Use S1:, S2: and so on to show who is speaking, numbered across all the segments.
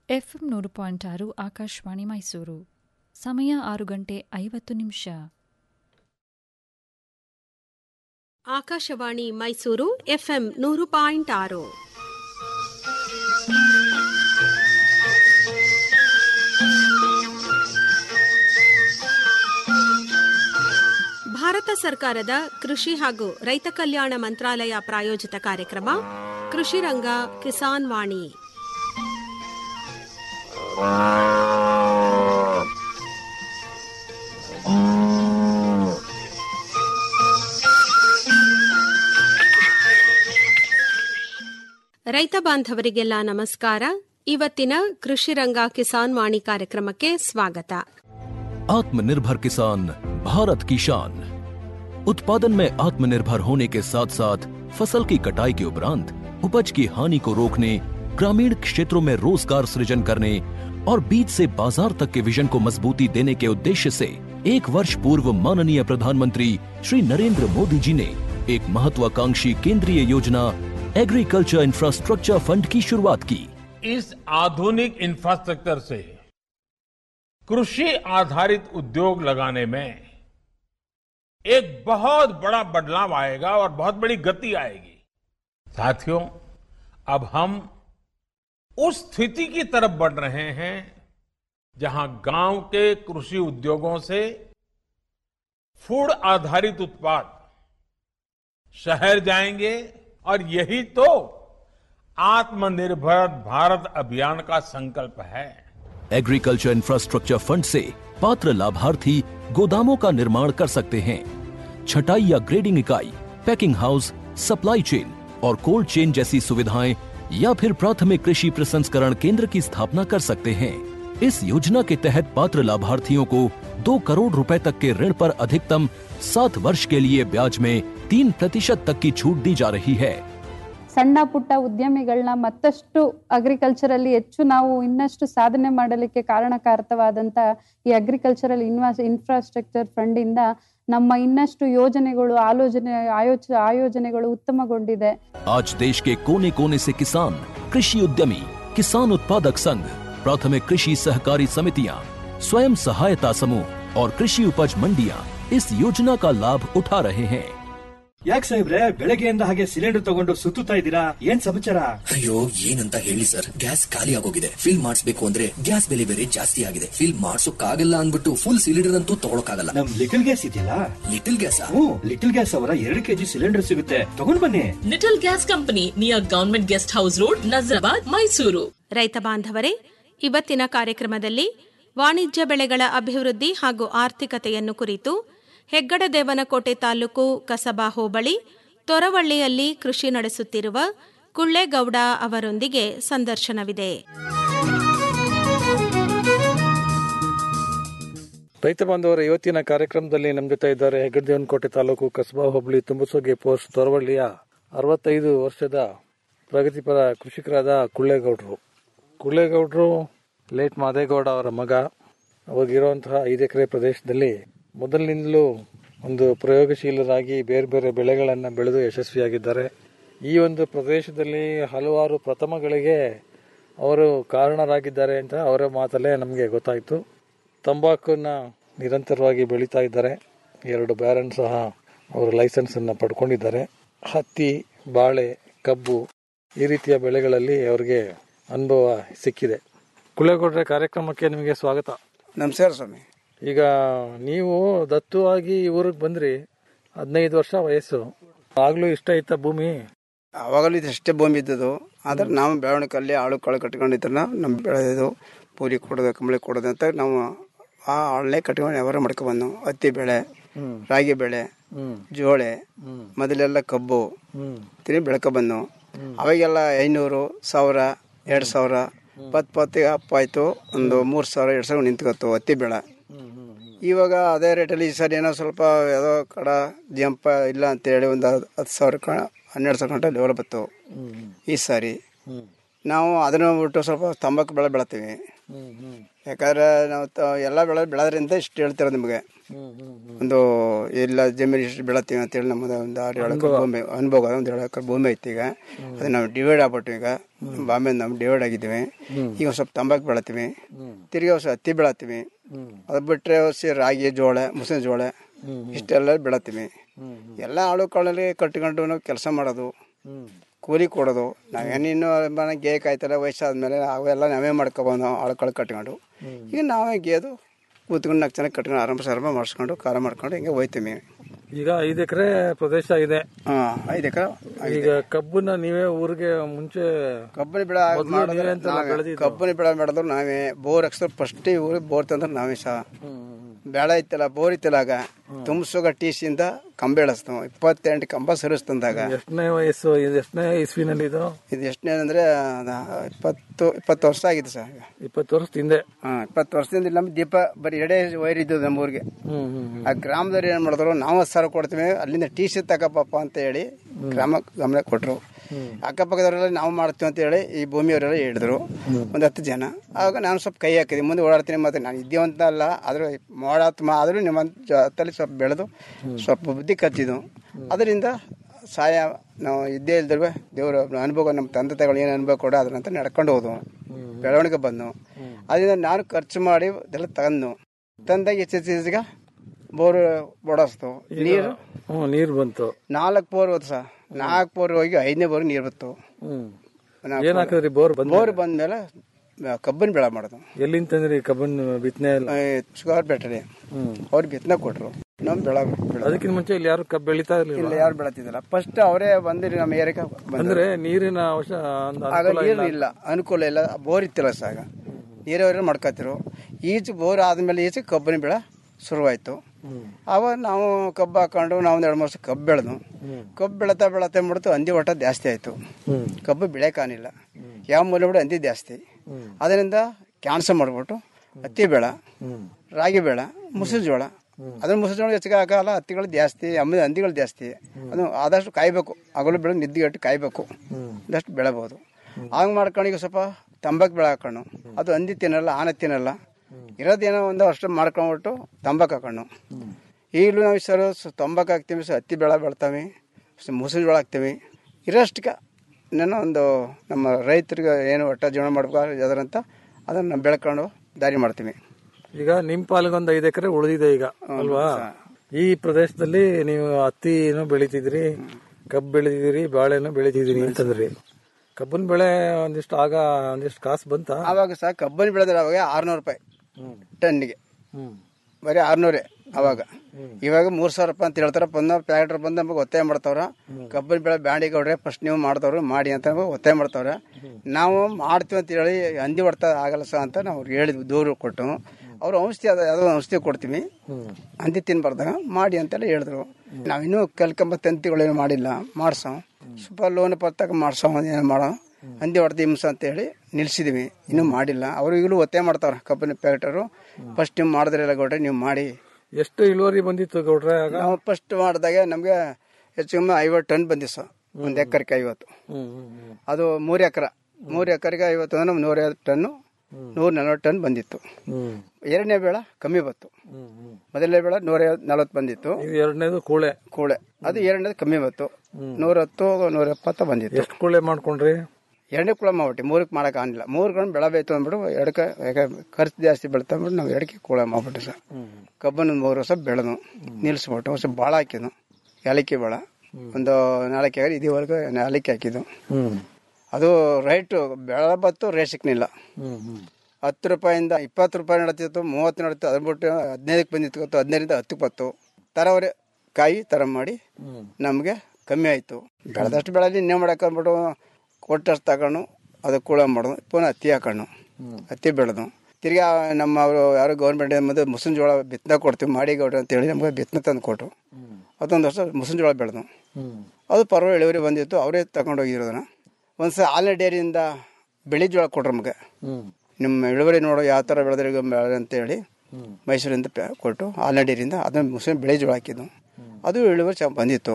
S1: FM ನೂರು point ಆರು ಆಕಾಶವಾಣಿ ಮೈಸೂರು ಸಮಯ ಆರು ಗಂಟೆ ಐವತ್ತು ನಿಮಿಷ
S2: ಆಕಾಶವಾಣಿ ಮೈಸೂರು ಎಫ್ಎಂ ನೂರು ಪಾಯಿಂಟ್ ಆರು ಭಾರತ ಸರ್ಕಾರದ ಕೃಷಿ ಹಾಗೂ ರೈತ ಕಲ್ಯಾಣ ಮಂತ್ರಾಲಯ ಪ್ರಾಯೋಜಿತ ಕಾರ್ಯಕ್ರಮ ಕೃಷಿ ರಂಗ ಕಿಸಾನ್ ವಾಣಿ ರೈತ ಬಾಂಧವರಿಗೆಲ್ಲ ನಮಸ್ಕಾರ ಇವತ್ತಿನ ಕೃಷಿ ರಂಗ ಕಿಸಾನ್ ವಾಣಿ ಕಾರ್ಯಕ್ರಮಕ್ಕೆ ಸ್ವಾಗತ
S3: आत्मनिर्भर किसान भारत की शान उत्पादन में आत्मनिर्भर होने के साथ साथ फसल की कटाई के उपरांत उपज की हानि को रोकने ग्रामीण क्षेत्रों में रोजगार सृजन करने और बीज से बाजार तक के विजन को मजबूती देने के उद्देश्य से एक वर्ष पूर्व माननीय प्रधानमंत्री श्री नरेंद्र मोदी जी ने एक महत्वाकांक्षी केंद्रीय योजना एग्रीकल्चर इंफ्रास्ट्रक्चर फंड की शुरुआत की
S4: इस आधुनिक इंफ्रास्ट्रक्चर से कृषि आधारित उद्योग लगाने में एक बहुत बड़ा बदलाव आएगा और बहुत बड़ी गति आएगी साथियों अब हम उस स्थिति की तरफ बढ़ रहे हैं जहां गांव के कृषि उद्योगों से फूड आधारित उत्पाद शहर जाएंगे और यही तो आत्मनिर्भर भारत अभियान का संकल्प है
S3: एग्रीकल्चर इंफ्रास्ट्रक्चर फंड से पात्र लाभार्थी गोदामों का निर्माण कर सकते हैं छटाई या ग्रेडिंग इकाई पैकिंग हाउस सप्लाई चेन और कोल्ड चेन जैसी सुविधाएं या फिर प्राथमिक कृषि प्रसंस्करण केंद्र की स्थापना कर सकते हैं इस योजना के तहत पात्र लाभार्थियों को दो करोड़ रुपए तक के ऋण पर अधिकतम सात वर्ष के लिए ब्याज में तीन प्रतिशत तक की छूट दी जा रही है
S5: ಸಣ್ಣ ಪುಟ್ಟ ಉದ್ಯಮಿಗಳನ್ನ ಮತ್ತಷ್ಟು ಅಗ್ರಿಕಲ್ಚರಲ್ಲಿ ಹೆಚ್ಚು ನಾವು ಇನ್ನಷ್ಟು ಸಾಧನೆ ಮಾಡಲಿಕ್ಕೆ ಕಾರಣಕಾರಕವಾದಂತ ಈ ಅಗ್ರಿಕಲ್ಚರಲ್ ಇನ್ವಾಸ್ ಇನ್ಫ್ರಾಸ್ಟ್ರಕ್ಚರ್ ಫಂಡ್ ಇಂದ ನಮ್ಮ ಇನ್ನಷ್ಟು ಯೋಜನೆಗಳು ಆಲೋಚನೆ ಆಯೋಚ ಆಯೋಜನೆಗಳು ಉತ್ತಮಗೊಂಡಿದೆ
S3: आज देश के कोने कोने से किसान कृषि उद्यमी किसान उत्पादक संघ प्राथमिक कृषि सहकारी समितियां स्वयं सहायता समूह और कृषि उपज मंडियां इस योजना का लाभ उठा रहे हैं
S6: ಯಾಕೆ ಸಾಹೇಬ್ರೆ ಬೆಳಗ್ಗೆಯಿಂದ ಹಾಗೆ ಸಿಲಿಂಡರ್ ತಗೊಂಡು ಸುತ್ತುತ್ತಾ ಇದ್ದೀರಾ ಏನ್ ಸಮಾಚಾರ
S7: ಅಯ್ಯೋ ಏನಂತ ಹೇಳಿ ಸರ್ ಗ್ಯಾಸ್ ಖಾಲಿ ಆಗೋಗಿದೆ ಫಿಲ್ ಮಾಡಿಸ್ಬೇಕು ಅಂದ್ರೆ ಗ್ಯಾಸ್ ಬೆಲೆ ಬೇರೆ ಜಾಸ್ತಿ ಆಗಿದೆ ಫಿಲ್ ಮಾಡ್ಸೋಕ್ಕಾಗಲ್ಲ ಅನ್ಬಿಟ್ಟು ಫುಲ್ ಸಿಲಿಂಡರ್ ಅಂತೂ ತಗೊಳಕಾಗಲ್ಲ
S6: ನಮ್ ಲಿಟಲ್ ಗ್ಯಾಸ್ ಇದೆಯಲ್ಲ
S7: ಲಿಟಲ್ ಗ್ಯಾಸ್
S6: ಹ್ಞೂ ಲಿಟಲ್ ಗ್ಯಾಸ್ ಅವರ ಎರಡು ಕೆಜಿ ಸಿಲಿಂಡರ್ ಸಿಗುತ್ತೆ ತಗೊಂಡ್ ಬನ್ನಿ
S8: little gas company near government guest house road Nazarabad Mysuru
S2: ರೈತ ಬಾಂಧವರೇ ಇವತ್ತಿನ ಕಾರ್ಯಕ್ರಮದಲ್ಲಿ ವಾಣಿಜ್ಯ ಬೆಳೆಗಳ ಅಭಿವೃದ್ಧಿ ಹಾಗೂ ಆರ್ಥಿಕತೆಯನ್ನು ಕುರಿತು ಹೆಗ್ಗಡದೇವನಕೋಟೆ ತಾಲೂಕು ಕಸಬಾ ಹೋಬಳಿ ತೊರವಳ್ಳಿಯಲ್ಲಿ ಕೃಷಿ ನಡೆಸುತ್ತಿರುವ ಕುಳ್ಳೆಗೌಡ ಅವರೊಂದಿಗೆ ಸಂದರ್ಶನವಿದೆ
S9: ರೈತ ಬಾಂಧವರ ಇವತ್ತಿನ ಕಾರ್ಯಕ್ರಮದಲ್ಲಿ ನಮ್ಮ ಜೊತೆ ಇದ್ದಾರೆ ಹೆಗ್ಗಡದೇವನಕೋಟೆ ತಾಲೂಕು ಕಸಬಾ ಹೋಬಳಿ ತುಂಬಸೋಗೆ ಪೋಸ್ಟ್ ತೊರವಳ್ಳಿಯ ಅರವತ್ತೈದು ವರ್ಷದ ಪ್ರಗತಿಪರ ಕೃಷಿಕರಾದ ಕುಳ್ಳೇಗೌಡರು ಕುಳ್ಳೇಗೌಡರು ಲೇಟ್ ಮಾದೇಗೌಡ ಅವರ ಮಗ ಅವಾಗಿರುವಂತಹ ಐದು ಎಕರೆ ಪ್ರದೇಶದಲ್ಲಿ ಮೊದಲಿನಿಂದಲೂ ಒಂದು ಪ್ರಯೋಗಶೀಲರಾಗಿ ಬೇರೆ ಬೇರೆ ಬೆಳೆಗಳನ್ನು ಬೆಳೆದು ಯಶಸ್ವಿಯಾಗಿದ್ದಾರೆ ಈ ಒಂದು ಪ್ರದೇಶದಲ್ಲಿ ಹಲವಾರು ಪ್ರಥಮಗಳಿಗೆ ಅವರು ಕಾರಣರಾಗಿದ್ದಾರೆ ಅಂತ ಅವರ ಮಾತಲ್ಲೇ ನಮಗೆ ಗೊತ್ತಾಯಿತು ತಂಬಾಕುನ ನಿರಂತರವಾಗಿ ಬೆಳೀತಾ ಇದ್ದಾರೆ ಎರಡು ಬ್ಯಾರನ್ ಸಹ ಅವರು ಲೈಸೆನ್ಸ್ ಅನ್ನ ಪಡ್ಕೊಂಡಿದ್ದಾರೆ ಹತ್ತಿ ಬಾಳೆ ಕಬ್ಬು ಈ ರೀತಿಯ ಬೆಳೆಗಳಲ್ಲಿ ಅವರಿಗೆ ಅನುಭವ ಸಿಕ್ಕಿದೆ ಕುಳ್ಳೇಗೌಡ್ರೆ ಕಾರ್ಯಕ್ರಮಕ್ಕೆ ನಿಮಗೆ ಸ್ವಾಗತ
S10: ನಮಸ್ಕಾರ ಸ್ವಾಮಿ
S9: ಈಗ ನೀವು ದತ್ತು ಆಗಿ ಈ ಊರಿಗೆ ಬಂದ್ರಿ ಹದಿನೈದು ವರ್ಷ ವಯಸ್ಸು ಆಗ್ಲೂ ಇಷ್ಟ ಇತ್ತ ಭೂಮಿ
S10: ಅವಾಗಲೂ ಇಷ್ಟೇ ಭೂಮಿ ಇದ್ದದು ಆದ್ರೆ ನಾವು ಬೆಳವಣಿಗೆಯಲ್ಲಿ ಆಳು ಕಾಳು ಕಟ್ಕೊಂಡಿದ್ರ ನಮ್ಮ ಬೆಳೆದು ಪೂರಿ ಕೊಡೋದು ಕಂಬಳಿ ಕೊಡೋದು ಅಂತ ನಾವು ಆ ಆಳನ್ನೇ ಕಟ್ಕೊಂಡು ವ್ಯವಹಾರ ಮಾಡ್ಕೊಬಂದು ಹತ್ತಿ ಬೆಳೆ ರಾಗಿ ಬೆಳೆ ಜೋಳೆ ಮೊದಲೆಲ್ಲ ಕಬ್ಬು ತಿರುಗಿ ಬೆಳ್ಕೊಬಂದು ಅವಾಗೆಲ್ಲ ಐನೂರು ಸಾವಿರ ಎರಡು ಸಾವಿರ ಪತ್ ಪತ್ತಿಗೆ ಅಪ್ಪ ಆಯ್ತು ಒಂದು ಮೂರು ಸಾವಿರ ಎರಡು ಸಾವಿರ ನಿಂತ್ಕೊತು ಹತ್ತಿ ಬೆಳೆ ಇವಾಗ ಅದೇ ರೇಟಲ್ಲಿ ಈ ಸರಿ ಏನೋ ಸ್ವಲ್ಪ ಯಾವುದೋ ಕಡ ಜಂಪ ಇಲ್ಲ ಅಂತೇಳಿ ಒಂದು ಹತ್ತು ಸಾವಿರ ಕ ಹನ್ನೆರಡು ಸಾವಿರ ಗಂಟೆ ಲೆವೆಲ್ ಬತ್ತು ಈ ಸಾರಿ ನಾವು ಅದನ್ನ ಬಿಟ್ಟು ಸ್ವಲ್ಪ ತಂಬಾಕು ಬೆಳೆ ಬೆಳಿತೀವಿ ಯಾಕಂದ್ರೆ ನಾವು ತ- ಎಲ್ಲ ಬೆಳೆ ಬೆಳೆದ್ರಿಂದ ಇಷ್ಟು ಹೇಳ್ತಾರೆ ನಿಮಗೆ ಒಂದು ಎಲ್ಲ ಜಮೀನು ಇಷ್ಟು ಬೆಳತೀವಿ ಅಂತೇಳಿ ನಮ್ಮದು ಒಂದು ಆರು ಏಳು ಎಕರೆ ಭೂಮಿ ಅನುಭವ ಒಂದು ಏಳು ಎಕರೆ ಭೂಮಿ ಐತಿ ಈಗ ಅದನ್ನ ನಾವು ಡಿವೈಡ್ ಆಗ್ಬಿಟ್ಟು ಈಗ ಬಾಂಬೆ ನಾವು ಡಿವೈಡ್ ಆಗಿದ್ದೀವಿ ಈಗ ಒಂದ್ ಸ್ವಲ್ಪ ತಂಬಾಕು ಬೆಳತೀವಿ ತಿರ್ಗಿ ಹೊಸ ಹತ್ತಿ ಬೆಳತ್ತೀವಿ ಅದು ಬಿಟ್ಟರೆ ಹೊಸ ರಾಗಿ ಜೋಳ ಮುಸಿನ ಜೋಳ ಇಷ್ಟೆಲ್ಲ ಬೆಳತ್ತೀವಿ ಎಲ್ಲ ಆಳು ಕಾಳಲ್ಲಿ ಕಟ್ಕೊಂಡು ನಾವು ಕೆಲಸ ಮಾಡೋದು ಕೂಲಿ ಕೊಡೋದು ನಾವೇನಿನ್ನು ಮನೆ ಗೇ ಕಾಯ್ತಾರೆ ವಯಸ್ಸಾದ್ಮೇಲೆ ಅವೆಲ್ಲ ನಾವೇ ಮಾಡ್ಕೊಬೋದು ಆಳು ಕಾಳು ಕಟ್ಕೊಂಡು ಈಗ ನಾವೇ ಗೇದು ಕೂತ್ಕೊಂಡು ನಾಲ್ಕು ಜನ ಕಟ್ಕೊಂಡು ಆರಂಭ ಸಾರಂಭ ಮಾಡಿಸ್ಕೊಂಡು ಖಾರ ಮಾಡ್ಕೊಂಡು ಹಿಂಗೆ ಹೋಯ್ತೀವಿ
S9: ಈಗ ಐದು ಎಕರೆ ಪ್ರದೇಶ ಇದೆ
S10: ಹಾಂ ಐದು ಎಕರೆ
S9: ಈಗ ಕಬ್ಬನ್ನ ನೀವೇ ಊರಿಗೆ ಮುಂಚೆ
S10: ಕಬ್ಬನಿ ಬೆಳೆ
S9: ಮೊದ್ಲು
S10: ಮಾಡಿದ್ರೆ
S9: ನೀವೇ ಅಂತೆಲ್ಲ
S10: ನಾವೇ.
S9: ಬೆಳೆದಿದ್ದು.
S10: ಕಬ್ಬನಿ ಬೆಳೆ ಮಾಡಿದ್ರು ನಾವೇ ಬೋರ್ ಹಾಕ್ಸಿದ್ರೆ ಫಸ್ಟ್ ಊರಿಗೆ ಬೋರ್ ತಂದ್ರೆ ನಾವೇ ಸಹ ಬೆಳೆ ಇತ್ತಲ್ಲ ಬೋರ್ ಇತ್ತಲ್ಲ ಆಗ ತುಂಬಿಸೋಗ ಟಿಸಿಯಿಂದ ಕಂಬ ಎಳಸ್ತು ಇಪ್ಪತ್ತೆಂಟು ಕಂಬ ಸರಿಸ್ ತಂದಾಗ
S9: ಎಷ್ಟನೇ ವಯಸ್ಸು ಇದು ಎಷ್ಟನೇ ಇಸ್ವಿನಲ್ಲಿ ಇದು
S10: ಇದು ಎಷ್ಟನೇ ಅಂದ್ರೆ ಅದ ಇಪ್ಪತ್ತು ಇಪ್ಪತ್ತು ವರ್ಷ ಆಗಿದೆ ಸರ್
S9: ಇಪ್ಪತ್ತು ವರ್ಷದ ಹಿಂದೆ
S10: ಹಾಂ ಇಪ್ಪತ್ತು ವರ್ಷದಿಂದ ಇಲ್ಲಿ ನಮ್ಮ ದೀಪ ಬರೀ ಎಡೆ ವೈರ್ ಇದ್ದದ್ದು ನಮ್ಮ ಊರಿಗೆ
S9: ಹ್ಮ್ ಹ್ಮ್
S10: ಆ ಗ್ರಾಮದವ್ರು ಏನು ಮಾಡಿದ್ರು ನಾವು ಹತ್ತು ಸಾವಿರ ಕೊಡ್ತೀವಿ ಅಲ್ಲಿಂದ ಟಿ ಸಿ ತಗೋಪಪ್ಪ ಅಂತ ಹೇಳಿ ಗ್ರಾಮ ಗಮನ ಕೊಟ್ಟರು ಅಕ್ಕಪಕ್ಕದವರೆಲ್ಲ ನಾವು ಮಾಡ್ತೀವಿ ಅಂತ ಹೇಳಿ ಈ ಭೂಮಿಯವರೆಲ್ಲ ಹೇಳಿದ್ರು ಒಂದು ಹತ್ತು ಜನ ಆಗ ನಾನು ಸ್ವಲ್ಪ ಕೈ ಹಾಕಿದೆ ಮುಂದೆ ಓಡಾಡ್ತೀನಿ ಮತ್ತೆ ನಾನು ಇದ್ದೀವಂತ ಅಲ್ಲ ಆದರೂ ಮಾಡಾತ್ಮ ಆದರೂ ನಿಮ್ಮ ಜೊತೆಲಿ ಸ್ವಲ್ಪ ಬೆಳೆದು ಸ್ವಲ್ಪ ಬುದ್ಧಿ ಕತ್ತಿದ್ದು ಅದರಿಂದ ಸಹಾಯ ನಾವು ಇದ್ದೇ ಇಲ್ದಿರುವೆ ದೇವರ ಅನುಭವ ನಮ್ಮ ತಂದೆ ತಾಯಿಗಳು ಏನು ಅನುಭವ ಕೊಡ ಅದರಂತ ನಡ್ಕೊಂಡು ಹೋದ್ವು ಬೆಳವಣಿಗೆ ಬಂದು ಅದರಿಂದ ನಾನು ಖರ್ಚು ಮಾಡಿ ಇದೆಲ್ಲ ತಗೊಂಡು ತಂದಾಗ ಹೆಚ್ಚೆಚ್ಚಿಗ ಬೋರ್ ಬಡಸ್ತು ನೀರು
S9: ಹ್ಮ್ ನೀರು ಬಂತು
S10: ನಾಲ್ಕು ಬೋರ್ ಹೋದ್ ಸರ್ ನಾಲ್ಕು ಬೋರ್ ಹೋಗಿ ಐದನೇ ಬೋರ್ ನೀರು ಬಂತು
S9: ಹ್ಮ್
S10: ನಾಲ್ಕು
S9: ಏನ್ ಹಾಕಿದ್ರಿ ಬೋರ್ ಬಂದ್
S10: ಬೋರ್ ಬಂದ್ಮೇಲೆ ಕಬ್ಬಿನ ಬೆಳೆ ಮಾಡೋದು
S9: ಎಲ್ಲಿಂದ ತಂದ್ರಿ ಕಬ್ಬನ್ ಬಿತ್ತನೆ ಎಲ್ಲ
S10: ಶುಗರ್ ಬ್ಯಾಟರಿ
S9: ಹ್ಮ್
S10: ಅವ್ರು ಬಿತ್ತನೆ ಕೊಟ್ರು ನಮ್ ಬೆಳೆ ಬೆಳೆ
S9: ಅದಕ್ಕಿಂತ ಮುಂಚೆ ಇಲ್ಲಿ ಯಾರು ಕಬ್ಬು ಬೆಳಿತಾ
S10: ಇಲ್ಲ
S9: ಇರ್ಲಿಲ್ಲ
S10: ಯಾರು ಬೆಳತಿದ್ದಿಲ್ಲ ಫಸ್ಟ್ ಅವರೇ ಬಂದಿರಿ ನಮ್ಮ ಏರಿಯಾಕ್ಕೆ ಬಂದ್ರೆ
S9: ಅಂದ್ರೆ ನೀರಿನ ಅವಶ್ಯ ಒಂದು
S10: ಆಗ
S9: ಅನುಕೂಲ
S10: ನೀರು
S9: ಇಲ್ಲ
S10: ಇಲ್ಲ ಅನುಕೂಲ ಇಲ್ಲ ಬೋರ್ ಇತ್ತಿಲ್ಲ ಸರ್ ಆಗ ನೀರಾವರಿ ಮಾಡ್ಕೊತಿರು ಈಚೆ ಬೋರ್ ಆದ್ಮೇಲೆ ಈಚೆ ಕಬ್ಬಿನ ಬೆಳೆ ಶುರುವಾಯ್ತು ಅವಾಗ ನಾವು ಕಬ್ಬು ಹಾಕೊಂಡು ನಾವು ಒಂದು ಎರಡು ಮೂರು ವರ್ಷ ಕಬ್ಬು ಬೆಳೆದು ಕಬ್ಬು ಬೆಳತಾ ಬೆಳತಾ ಮಾಡ್ತು ಹಂದಿ ಒಟ್ಟ ಜಾಸ್ತಿ ಆಯ್ತು ಕಬ್ಬು ಬೆಳೆಕಾನಿಲ್ಲ ಯಾವ ಮೂಲೆ ಬಿಡ ಹಂದಿ ಜಾಸ್ತಿ ಅದರಿಂದ ಕ್ಯಾನ್ಸಲ್ ಮಾಡಿಬಿಟ್ಟು ಹತ್ತಿ ಬೇಡ ರಾಗಿ ಬೇಡ ಮುಸುರು ಜೋಳ ಅದನ್ನ ಮುಸುರು ಜೋಳ ಹೆಚ್ಚಿಗೆ ಆಗಲ್ಲ ಹತ್ತಿಗಳು ಜಾಸ್ತಿ ಆಮೇಲೆ ಹಂದಿಗಳು ಜಾಸ್ತಿ ಅದು ಆದಷ್ಟು ಕಾಯ್ಬೇಕು ಹಗಲು ಬೆಳೆ ನಿದ್ದಿಗೆಟ್ಟು ಕಾಯ್ಬೇಕು ಅದಷ್ಟು ಬೆಳೆಬೋದು ಹಂಗೆ ಮಾಡ್ಕೊಂಡು ಈಗ ಸ್ವಲ್ಪ ತಂಬಾಕು ಬೆಳೆ ಹಾಕೊಂಡು ಅದು ಹಂದಿ ತಿನ್ನಲ್ಲ ಆನೆ ತಿನ್ನಲ್ಲ ಇರೋದೇನೋ ಒಂದು ಅಷ್ಟು ಮಾಡ್ಕೊಂಡ್ಬಿಟ್ಟು ತಂಬಾಕು ಹಾಕೊಂಡು ಈಗಲೂ ನಾವು ಸರ್ ತಂಬಾಕು ಹಾಕ್ತೀವಿ ಸರ್ ಹತ್ತಿ ಬೆಳೆ ಬೆಳ್ತಾವೆ ಮುಸುರು ಜೋಳ ಹಾಕ್ತೀವಿ ಇರೋಷ್ಟಕ್ಕೆ ನಾನು ಒಂದು ನಮ್ಮ ರೈತರಿಗೆ ಏನು ಒಟ್ಟ ಜೀವನ ಮಾಡ್ಬೇಕು ಅದರಂತ ಅದನ್ನು ಬೆಳ್ಕೊಂಡು ದಾರಿ ಮಾಡ್ತೀವಿ
S9: ಈಗ ನಿಮ್ ಪಾಲಿಗೊಂದು ಐದು ಎಕರೆ ಉಳಿದಿದೆ ಈಗ ಅಲ್ವಾ ಈ ಪ್ರದೇಶದಲ್ಲಿ ನೀವು ಹತ್ತಿನೂ ಬೆಳಿತಿದ್ರಿ ಕಬ್ಬು ಬೆಳಿತಿದ್ದೀರಿ ಬಾಳೆನೂ ಬೆಳಿತಿದ್ದೀರಿ ಅಂತಂದ್ರಿ ಕಬ್ಬನ್ ಬೆಳೆ ಒಂದಿಷ್ಟು ಆಗ ಒಂದಿಷ್ಟು ಕಾಸು ಬಂತ
S10: ಆವಾಗ ಸಹ ಕಬ್ಬನಿ ಬೆಳೆದ್ರೆ ಅವಾಗ ಆರ್ನೂರು ರೂಪಾಯಿ ಟನ್ನಿಗೆ ಬರೀ ಆರ್ನೂರೇ ಅವಾಗ ಇವಾಗ ಮೂರ್ ಸಾವಿರ ರೂಪಾಯಿ ಅಂತ ಹೇಳ್ತಾರ ಬಂದ ಪ್ಯಾಕ್ಟರ್ ಬಂದು ನಮಗೆ ಒತ್ತಾಯ ಮಾಡ್ತಾವ್ರ ಕಬ್ಬನ್ ಬೆಳೆ ಬ್ಯಾಂಡಿ ಗೌಡ್ರೆ ಫಸ್ಟ್ ನೀವು ಮಾಡ್ತಾವ್ರು ಮಾಡಿ ಅಂತ ನಮಗೆ ಒತ್ತಾಯ ಮಾಡ್ತಾವ್ರ ನಾವು ಮಾಡ್ತೀವಿ ಅಂತ ಹೇಳಿ ಹಂದಿ ಹೊಡ್ತಾ ಆಗಲ್ಲ ಸಹ ಅಂತ ನಾವು ಅವ್ರಿಗೆ ಹೇಳಿದ್ವಿ ದೂರು ಕೊಟ್ಟು ಅವ್ರು ಔಷಧಿ ಅದ ಯಾವುದೋ ಔಷಧಿ ಕೊಡ್ತೀವಿ ಹಂದಿ ತಿನ್ಬಾರ್ದಾಗ ಮಾಡಿ ಅಂತೆಲ್ಲ ಹೇಳಿದ್ರು ನಾವಿನ್ನೂ ಕಲ್ಕಂಬ ತಂತಿಗಳೇನು ಮಾಡಿಲ್ಲ ಮಾಡ್ಸೋ ಸ್ವಲ್ಪ ಲೋನ್ ಪತ್ತಾಗ ಮಾಡ್ಸೋ ಏನು ಮಾಡೋ ಹಂದಿ ಹೊಡೆದು ಹಿಂಸ ಅಂತ ಹೇಳಿ ನಿಲ್ಸಿದೀವಿ ಇನ್ನೂ ಮಾಡಿಲ್ಲ ಅವರು ಈಗಲೂ ಒತ್ತಾಯ ಮಾಡ್ತಾವ್ರ ಕಬ್ಬನ ಪ್ಯಾಕ್ಟರು ಫಸ್ಟ್ ನೀವು ಮಾಡಿದ್ರೆಲ್ಲ ಗೌಡ್ರೆ ನೀವು ಮಾಡಿ
S9: ಎಷ್ಟು ಇಳುವರಿ ಬಂದಿತ್ತು ಗೌಡ್ರೆ ಆಗ
S10: ನಾವು ಫಸ್ಟ್ ಮಾಡಿದಾಗ ನಮಗೆ ಹೆಚ್ಚು ಕಮ್ಮಿ ಐವತ್ತು ಟನ್ ಬಂದಿತ್ತು ಸರ್ ಒಂದು ಎಕರೆಗೆ ಐವತ್ತು ಅದು ಮೂರು ಎಕರೆ ಮೂರು ಎಕರೆಗೆ ಐವತ್ತು ಅಂದ್ರೆ ನೂರೈವತ್ತು ಟನ್ನು ನೂರ ನಲ್ವತ್ತು ಟನ್ ಬಂದಿತ್ತು ಎರಡನೇ ಬೇಳ ಕಮ್ಮಿ ಬಂತು ಮೊದಲನೇ ಬೇಳ ನೂರ ನಲ್ವತ್ತು ಬಂದಿತ್ತು
S9: ಇದು ಎರಡನೇದು ಕೂಳೆ
S10: ಕೂಳೆ ಅದು ಎರಡನೇದು ಕಮ್ಮಿ ಬಂತು ನೂರ ಹತ್ತು ನೂರ ಎಪ್ಪತ್ತು ಬಂದಿತ್ತು
S9: ಎಷ್ಟು ಕೂಳೆ ಮಾಡ್ಕೊಂಡ್ರಿ
S10: ಎರಡನೇ ಕುಳ ಮಾಡ್ಬಿಟ್ಟು ಮೂರಕ್ಕೆ ಮಾಡಕ್ ಆಗಿಲ್ಲ ಮೂರು ಕಡೆ ಬೆಳೆ ಬೇಕು ಅಂದ್ಬಿಟ್ಟು ಎಡಕ್ಕೆ ಯಾಕೆ ಖರ್ಚು ಜಾಸ್ತಿ ಬೆಳ್ತಾ ಅಂದ್ಬಿಟ್ಟು ನಾವು ಎಡಕ್ಕೆ ಕುಳ ಮಾಡ್ಬಿಟ್ಟು ಸರ್ ಕಬ್ಬನ್ನು ಮೂರು ವರ್ಷ ಬೆಳೆದು ನಿಲ್ಲಿಸ್ಬಿಟ್ಟು ವರ್ಷ ಭಾಳ ಹಾಕಿದ್ವು ಏಲಕ್ಕಿ ಭಾಳ ಒಂದು ನಾಲ್ಕು ಎಕರೆ ಇದುವರೆಗೂ ಏಲಕ್ಕಿ ಹಾಕಿದ್ದು ಅದು ರೈಟು ಬೆಳೆ ಬತ್ತು ರೇಟ್ ಸಿಕ್ನಿಲ್ಲ ಹತ್ತು ರೂಪಾಯಿಂದ ಇಪ್ಪತ್ತು ರೂಪಾಯಿ ನಡೀತಿತ್ತು ಮೂವತ್ತು ನಡೀತು ಅದ್ರ ಬಿಟ್ಟು ಹದಿನೈದಕ್ಕೆ ಬಂದಿತ್ತು ಗೊತ್ತು ಹದಿನೈದರಿಂದ ಹತ್ತಕ್ಕೆ ಬತ್ತು ತರವರೆ ಕಾಯಿ ತರ ಮಾಡಿ ನಮಗೆ ಕಮ್ಮಿ ಆಯಿತು ಬೆಳೆದಷ್ಟು ಬೆಳೆದು ಇನ್ನೇ ಮಾಡಕ್ಕೆ ಅಂದ್ಬಿಟ್ಟು ಕೊಟ್ಟಷ್ಟು ತಗೊಂಡು ಅದು ಕೂಳ ಮಾಡೋದು ಪುನಃ ಹತ್ತಿ ಹಾಕೊಂಡು ಹತ್ತಿ ಬೆಳೆದು ತಿರ್ಗಾ ನಮ್ಮ ಅವರು ಯಾರೋ ಗೌರ್ಮೆಂಟ್ ಮುಂದೆ ಮುಸುನ್ ಜೋಳ ಬಿತ್ತನೆ ಕೊಡ್ತೀವಿ ಮಾಡಿ ಗೌಡ್ರು ಅಂತೇಳಿ ನಮಗೆ ಬಿತ್ತನೆ ತಂದು ಕೊಟ್ಟರು ಅದೊಂದು ವರ್ಷ ಮುಸುನ್ ಜೋಳ ಬೆಳೆದು ಅದು ಪರವಾಗಿ ಇಳುವರಿ ಬಂದಿತ್ತು ಅವರೇ ತಗೊಂಡು ಹೋಗಿರೋದನ್ನ ಒಂದ್ಸಲ ಹಾಲಿನ ಡೈರಿಯಿಂದ ಬೆಳೆ ಜೋಳ ಕೊಟ್ರು ನಮಗೆ ನಿಮ್ಮ ಇಳುವರಿ ನೋಡೋ ಯಾವ ಥರ ಬೆಳೆದ್ರೆ ಈಗ ಬೆಳೆ ಅಂತೇಳಿ ಮೈಸೂರಿಂದ ಪ್ಯಾ- ಕೊಟ್ಟು ಹಾಲಿನ ಡೈರಿಯಿಂದ ಅದನ್ನ ಮುಸ್ಲಿಂ ಬೆಳೆ ಜೋಳ ಹಾಕಿದ್ದು ಅದು ಇಳುವರಿ ಚೆನ್ನಾಗಿ ಬಂದಿತ್ತು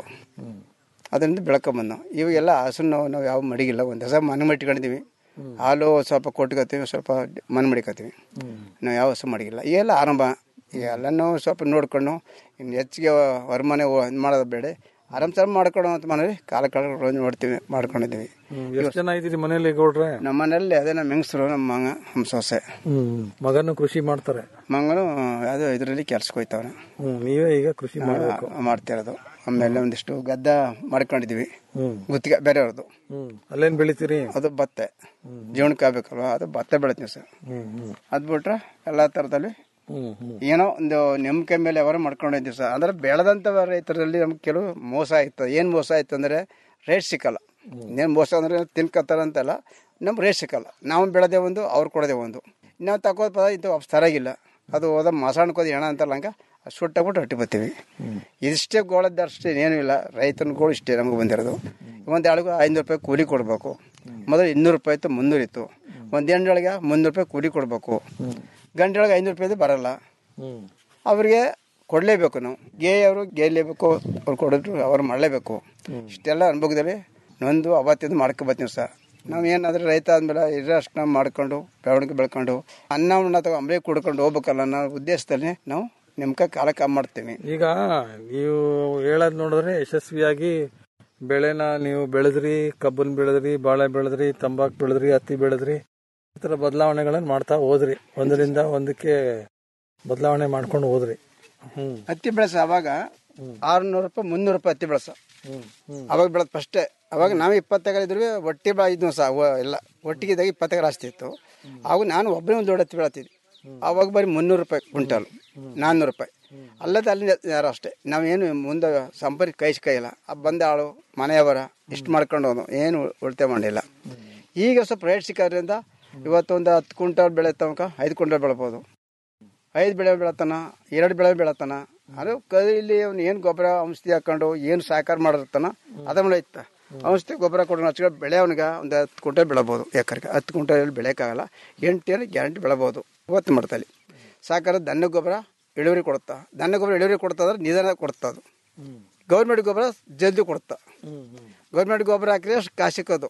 S10: ಅದರಿಂದ ಬೆಳ್ಕೊಂಬಂದು ಇವಾಗೆಲ್ಲ ಹಸುನ ನಾವು ನಾವು ಯಾವ ಮಡಿಗಿಲ್ಲ ಒಂದು ಹೊಸ ಮನೆ ಮಟ್ಕೊಂಡಿದ್ದೀವಿ ಹಾಲು ಸ್ವಲ್ಪ ಕೊಟ್ಕೋತೀವಿ ಸ್ವಲ್ಪ ಮನೆ ಮಡಿಕೋತೀವಿ ನಾವು ಯಾವ ಹಸು ಮಡಗಿಲ್ಲ ಈಗೆಲ್ಲ ಆರಂಭ ಈಗ ಎಲ್ಲನೂ ಸ್ವಲ್ಪ ನೋಡ್ಕೊಂಡು ಇನ್ನು ಹೆಚ್ಚಿಗೆ ಹೊರಮನೆ ಇದು ಮಾಡೋದು ಬೇಡ ಆರಾಮ್ ಸರ್ ಮಾಡ್ಕೊಡೋ ಅಂತ ಮನೇಲಿ ಕಾಲ ಕಳ್ಕೊಂಡು ನೋಡ್ತೀವಿ ಮಾಡ್ಕೊಂಡಿದ್ದೀವಿ
S9: ಎಷ್ಟು ಜನ ಇದ್ದೀರಿ ಮನೇಲಿ ಗೌಡ್ರೆ
S10: ನಮ್ಮ ಮನೇಲಿ ಅದೇ ನಮ್ಮ ಹೆಂಗಸರು ನಮ್ಮ ಮಗ ನಮ್ಮ ಸೊಸೆ
S9: ಹ್ಮ್ ಮಗನು ಕೃಷಿ ಮಾಡ್ತಾರೆ
S10: ಮಗನು ಯಾವುದೋ ಇದರಲ್ಲಿ ಕೆಲ್ಸಕ್ಕೆ ಹೋಯ್ತವ್ರೆ
S9: ಹ್ಮ್ ನೀವೇ ಈಗ ಕೃಷಿ ಮಾಡಬೇಕು
S10: ಮಾಡ್ತಿರೋದು ಆಮೇಲೆ ಒಂದಿಷ್ಟು ಗದ್ದ ಮಾಡ್ಕೊಂಡಿದೀವಿ
S9: ಹ್ಮ್
S10: ಗುತ್ತಿಗೆ ಬೇರೆಯವ್ರದ್ದು
S9: ಹ್ಮ್ ಅಲ್ಲೇನ್ ಬೆಳಿತೀರಿ
S10: ಅದು ಭತ್ತ ಜೀವನಕ್ಕೆ ಆಗ್ಬೇಕಲ್ವ ಅದು ಭತ್ತ ಬೆಳಿತೀವಿ ಸರ್
S9: ಹ್ಮ್ ಹ್ಮ್
S10: ಅದ್ ಬಿಟ್ರೆ ಎಲ್ಲಾ ತರದಲ್ಲಿ
S9: ಹ್ಮ್ ಹ್ಮ್
S10: ಏನೋ ಒಂದು ನಂಬಿಕೆ ಮೇಲೆ ಅವರು ಮಾಡ್ಕೊಂಡಿದ್ದೀವಿ ಸರ್ ಅಂದ್ರೆ ಬೆಳೆದಂತ ರೈತರಲ್ಲಿ ನಮ್ಗೆ ಕೆಲವು ಮೋಸ ಆಯ್ತು ಏನ್ ಮೋಸ ಆಯ್ತು ಅಂದ್ರೆ ರೇಟ್ ಸಿಕ್ಕಲ್ಲ ಇನ್ನೇನು ಮೋಸ ಅಂದ್ರೆ ತಿನ್ಕತ್ತಾರ ಅಂತಲ್ಲ ನಮ್ಗೆ ರೇಟ್ ಸಿಕ್ಕಲ್ಲ ನಾವು ಬೆಳೆದೇ ಒಂದು ಅವ್ರು ಕೊಡೋದೇ ಒಂದು ನಾವು ತಗೋದ್ ಪದ ಇದು ವಾಪಸ್ ತರಾಗಿಲ್ಲ ಅದು ಹೋದ ಮಸಾಣಕೋದು ಹೆಣ ಅಂತಲ್ಲ ಹಂಗ ಸುಟ್ಟಾಗ್ಬಿಟ್ಟು ಹೊಟ್ಟಿ ಬರ್ತೀವಿ ಇದಿಷ್ಟೇ ಗೋಳದ್ದು ಅಷ್ಟೇ ಏನೂ ಇಲ್ಲ ರೈತನ ಗೋಳು ಇಷ್ಟೇ ನಮಗೆ ಬಂದಿರೋದು ಒಂದು ಎಳಗು ಐನೂರು ರೂಪಾಯಿ ಕೂಲಿ ಕೊಡಬೇಕು ಮೊದಲು ಇನ್ನೂರು ರೂಪಾಯಿ ಇತ್ತು ಮುನ್ನೂರು ಇತ್ತು ಒಂದು ಹೆಣ್ಣೊಳಗೆ ಮುನ್ನೂರು ರೂಪಾಯಿ ಕೂಲಿ ಕೊಡಬೇಕು ಗಂಟೆಯೊಳಗೆ ಐನೂರು ರೂಪಾಯಿದು ಬರಲ್ಲ
S9: ಹ್ಮ್
S10: ಅವ್ರಿಗೆ ಕೊಡಲೇಬೇಕು ನಾವು ಗೇಯವರು ಗೆಲ್ಲಲೇಬೇಕು ಅವ್ರು ಕೊಡೋದು ಅವ್ರು ಮಾಡಲೇಬೇಕು ಇಷ್ಟೆಲ್ಲ ಅನುಭವದಲ್ಲಿ ನೊಂದು ಅವತ್ತಿಂದ ಮಾಡ್ಕೊ ಬರ್ತೀವಿ ಸರ್ ನಾವು ಏನಾದ್ರೆ ರೈತ ಆದ್ಮೇಲೆ ಇರೋಷ್ಟು ನಾವು ಮಾಡ್ಕೊಂಡು ಬೆಳವಣಿಗೆ ಬೆಳ್ಕೊಂಡು ಅನ್ನ ಉಣ್ಣ ತಗೋ ಅಂಬೆ ಕುಡ್ಕೊಂಡು ಹೋಗ್ಬೇಕಲ್ಲ ಅನ್ನೋ ಉದ್ದೇಶದಲ್ಲಿ ನಾವು ನಿಮ್ಕ ಕಾಲ ಕಮ್ಮಿ ಮಾಡ್ತೀವಿ
S9: ಈಗ ನೀವು ಹೇಳೋದ್ ನೋಡಿದ್ರೆ ಯಶಸ್ವಿಯಾಗಿ ಬೆಳೆನ ನೀವು ಬೆಳೆದ್ರಿ ಕಬ್ಬನ್ ಬೆಳೆದ್ರಿ ಬಾಳೆ ಬೆಳೆದ್ರಿ ತಂಬಾಕು ಬೆಳೆದ್ರಿ ಹತ್ತಿ ಬೆಳೆದ್ರಿ ಈ ತರ ಬದಲಾವಣೆಗಳನ್ನ ಮಾಡ್ತಾ ಹೋದ್ರಿ ಒಂದರಿಂದ ಒಂದಕ್ಕೆ ಬದಲಾವಣೆ ಮಾಡ್ಕೊಂಡು ಹೋದ್ರಿ ಹ್ಮ್
S10: ಹತ್ತಿ ಬೆಳೆಸ ಅವಾಗ ಆರ್ನೂರು ರೂಪಾಯಿ ಮುನ್ನೂರು ರೂಪಾಯಿ ಹತ್ತಿ ಬೆಳೆಸ
S9: ಹ್ಮ್ ಹ್ಮ್
S10: ಅವಾಗ ಬೆಳೆದ ಫಸ್ಟೇ ಅವಾಗ ನಾವು ಇಪ್ಪತ್ತು ಎಕರೆ ಇದ್ರೂ ಒಟ್ಟಿ ಬೆಳೆ ಇದ್ವು ಸಹ ಅವ ಎಲ್ಲ ಒಟ್ಟಿಗೆ ಇದ್ದಾಗ ಇಪ್ಪತ್ತು ಎಕರೆ ಅಷ್ಟೇ ಇತ್ತು ಅವಾಗ ನಾನು ಒಬ್ಬನೇ ಒಂದು ದೊಡ್ಡ ಹತ್ತಿ ಬೆಳತಿದ್ದೆ ಅವಾಗ ಬರೀ ಮುನ್ನೂರು ರೂಪಾಯಿ ಕ್ವಿಂಟಲ್ ನಾನ್ನೂರು ರೂಪಾಯಿ ಅಲ್ಲದ ಅಲ್ಲಿ ಯಾರು ಅಷ್ಟೇ ನಾವೇನು ಮುಂದೆ ಸಂಪರ್ಕ ಕೈಸ್ ಕೈಯಿಲ್ಲ ಆ ಬಂದ ಆಳು ಮನೆಯವರ ಇಷ್ಟು ಮಾಡ್ಕೊಂಡು ಹೋದ ಏನು ಉಳಿತಾಯ ಮಾಡಿಲ್ಲ ಈಗ ಸ್ವಲ್ಪ ರೇಟ್ ಸಿಕ್ಕೋದ್ರಿಂದ ಇವತ್ತೊಂದು ಹತ್ತು ಕ್ವಿಂಟಲ್ ಬೆಳೆ ತನಕ ಐದು ಕ್ವಿಂಟಲ್ ಬೆಳ್ಬೋದು ಐದು ಬೆಳೆ ಬೆಳತಾನ ಎರಡು ಬೆಳೆ ಬೆಳತಾನ ಅದು ಕೈಲಿ ಅವ್ನು ಏನು ಗೊಬ್ಬರ ಔಷಧಿ ಹಾಕೊಂಡು ಏನು ಸಹಕಾರ ಮಾಡಿರ್ತಾನ ಅದ ಮೇಲೆ ಇತ್ತ ಔಷಧಿ ಗೊಬ್ಬರ ಕೊಡೋಣ ಹಚ್ಕೊಂಡು ಬೆಳೆ ಅವನಿಗೆ ಒಂದು ಹತ್ತು ಕುಂಟಲ್ ಬೆಳಬೋದು ಎಕರೆಗೆ ಹತ್ತು ಕುಂಟಲ್ ಬೆಳೆಯೋಕ್ಕಾಗಲ್ಲ ಎಂಟು ಏನು ಗ್ಯಾರಂಟಿ ಬೆಳಬೋದು ಇವತ್ತು ಮಾಡ್ತಲ್ಲಿ ಸಹಕಾರ ದನ ಗೊಬ್ಬರ ಇಳುವರಿ ಕೊಡುತ್ತಾ ದನ ಗೊಬ್ಬರ ಇಳುವರಿ ಕೊಡ್ತಂದ್ರೆ ನಿಧಾನ ಕೊಡ್ತಾ ಅದು ಗೌರ್ಮೆಂಟ್ ಗೊಬ್ಬರ ಜಲ್ದಿ ಕೊಡುತ್ತಾ ಗೌರ್ಮೆಂಟ್ ಗೊಬ್ಬರ ಹಾಕಿದ್ರೆ ಅಷ್ಟು ಕಾಸು ಸಿಕ್ಕೋದು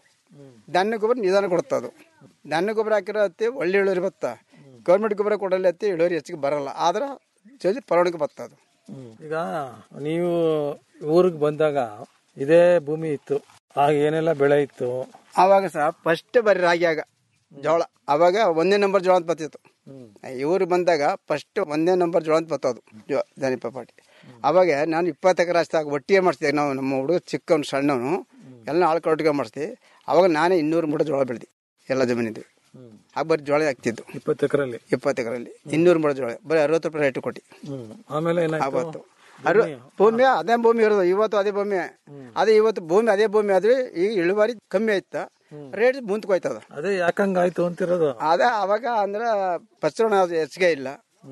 S10: ದನ ಗೊಬ್ಬರ ನಿಧಾನ ಕೊಡುತ್ತಾ ಅದು ದನ ಗೊಬ್ಬರ ಹಾಕಿರೋ ಹತ್ತಿ ಒಳ್ಳೆ ಇಳುವರಿ ಬತ್ತಾ ಗೌರ್ಮೆಂಟ್ ಗೊಬ್ಬರ ಕೊಡಲ್ಲ ಹತ್ತಿ ಇಳುವರಿ ಹೆಚ್ಚಿಗೆ ಬರಲ್ಲ ಆದ್ರೆ ಜಲ್ದಿ ಪರವಣಿಗೆ ಬತ್ತ ಅದು
S9: ಈಗ ನೀವು ಊರಿಗೆ ಬಂದಾಗ ಇದೇ ಭೂಮಿ ಇತ್ತು ಆಗ ಏನೆಲ್ಲ ಬೆಳೆ ಇತ್ತು
S10: ಆವಾಗ ಸಹ ಫಸ್ಟ್ ಬರೀ ರಾಗಿಯಾಗ ಜೋಳ ಅವಾಗ ಒಂದೇ ನಂಬರ್ ಜೋಳ ಅಂತ ಬರ್ತಿತ್ತು ಇವ್ರು ಬಂದಾಗ ಫಸ್ಟ್ ಒಂದೇ ನಂಬರ್ ಜೋಳ ಅಂತ ಬರ್ತದು ಜೋ ದನಿಪ ಪಾಟಿ ಅವಾಗ ನಾನು ಇಪ್ಪತ್ತು ಎಕರೆ ಅಷ್ಟೇ ಆಗ ಒಟ್ಟಿಗೆ ಮಾಡಿಸ್ತೀವಿ ನಾವು ನಮ್ಮ ಹುಡುಗ ಚಿಕ್ಕವನು ಸಣ್ಣವನು ಎಲ್ಲ ಆಳ್ಕೊಟ್ಟಿಗೆ ಮಾಡಿಸ್ತೀವಿ ಅವಾಗ ನಾನೇ ಇನ್ನೂರು ಮೂಟ ಜೋಳ ಬೆಳೆದಿ ಎಲ್ಲ ಜಮೀನಿದ್ದು ಆಗ ಬರೀ ಜೋಳ ಹಾಕ್ತಿದ್ದು
S9: ಇಪ್ಪತ್ತು ಎಕರೆಲ್ಲಿ
S10: ಇಪ್ಪತ್ತು ಎಕರೆಲ್ಲಿ ಇನ್ನೂರು ಮೂಟ ಜೋಳ ಬರೀ ಅರವತ್ತು ರೂಪಾಯಿ ರೇಟ್ ಕೊಟ್ಟು
S9: ಹ್ಮ್ ಆಮೇಲೆ ಏನಾಯ್ತು
S10: ಅವತ್ತು ಅರು ಭೂಮಿ ಅದೇ ಭೂಮಿ ಇರೋದು ಇವತ್ತು ಅದೇ ಭೂಮಿ ಅದೇ ಇವತ್ತು ಭೂಮಿ ಅದೇ ಭೂಮಿ ಆದ್ರೆ ಈಗ ಇಳುವರಿ ಕಮ್ಮಿ ಆಯ್ತಾ ರೇಟ್ ಮುಂದ್ಕೋಯ್ತದ
S9: ಅದೇ ಯಾಕಂಗಾಯ್ತು ಅಂತಿರೋದು
S10: ಅದೇ ಅವಾಗ ಅಂದ್ರೆ ಪಚ್ಚರಣ ಹೆಚ್ಚಿಗೆ ಇಲ್ಲ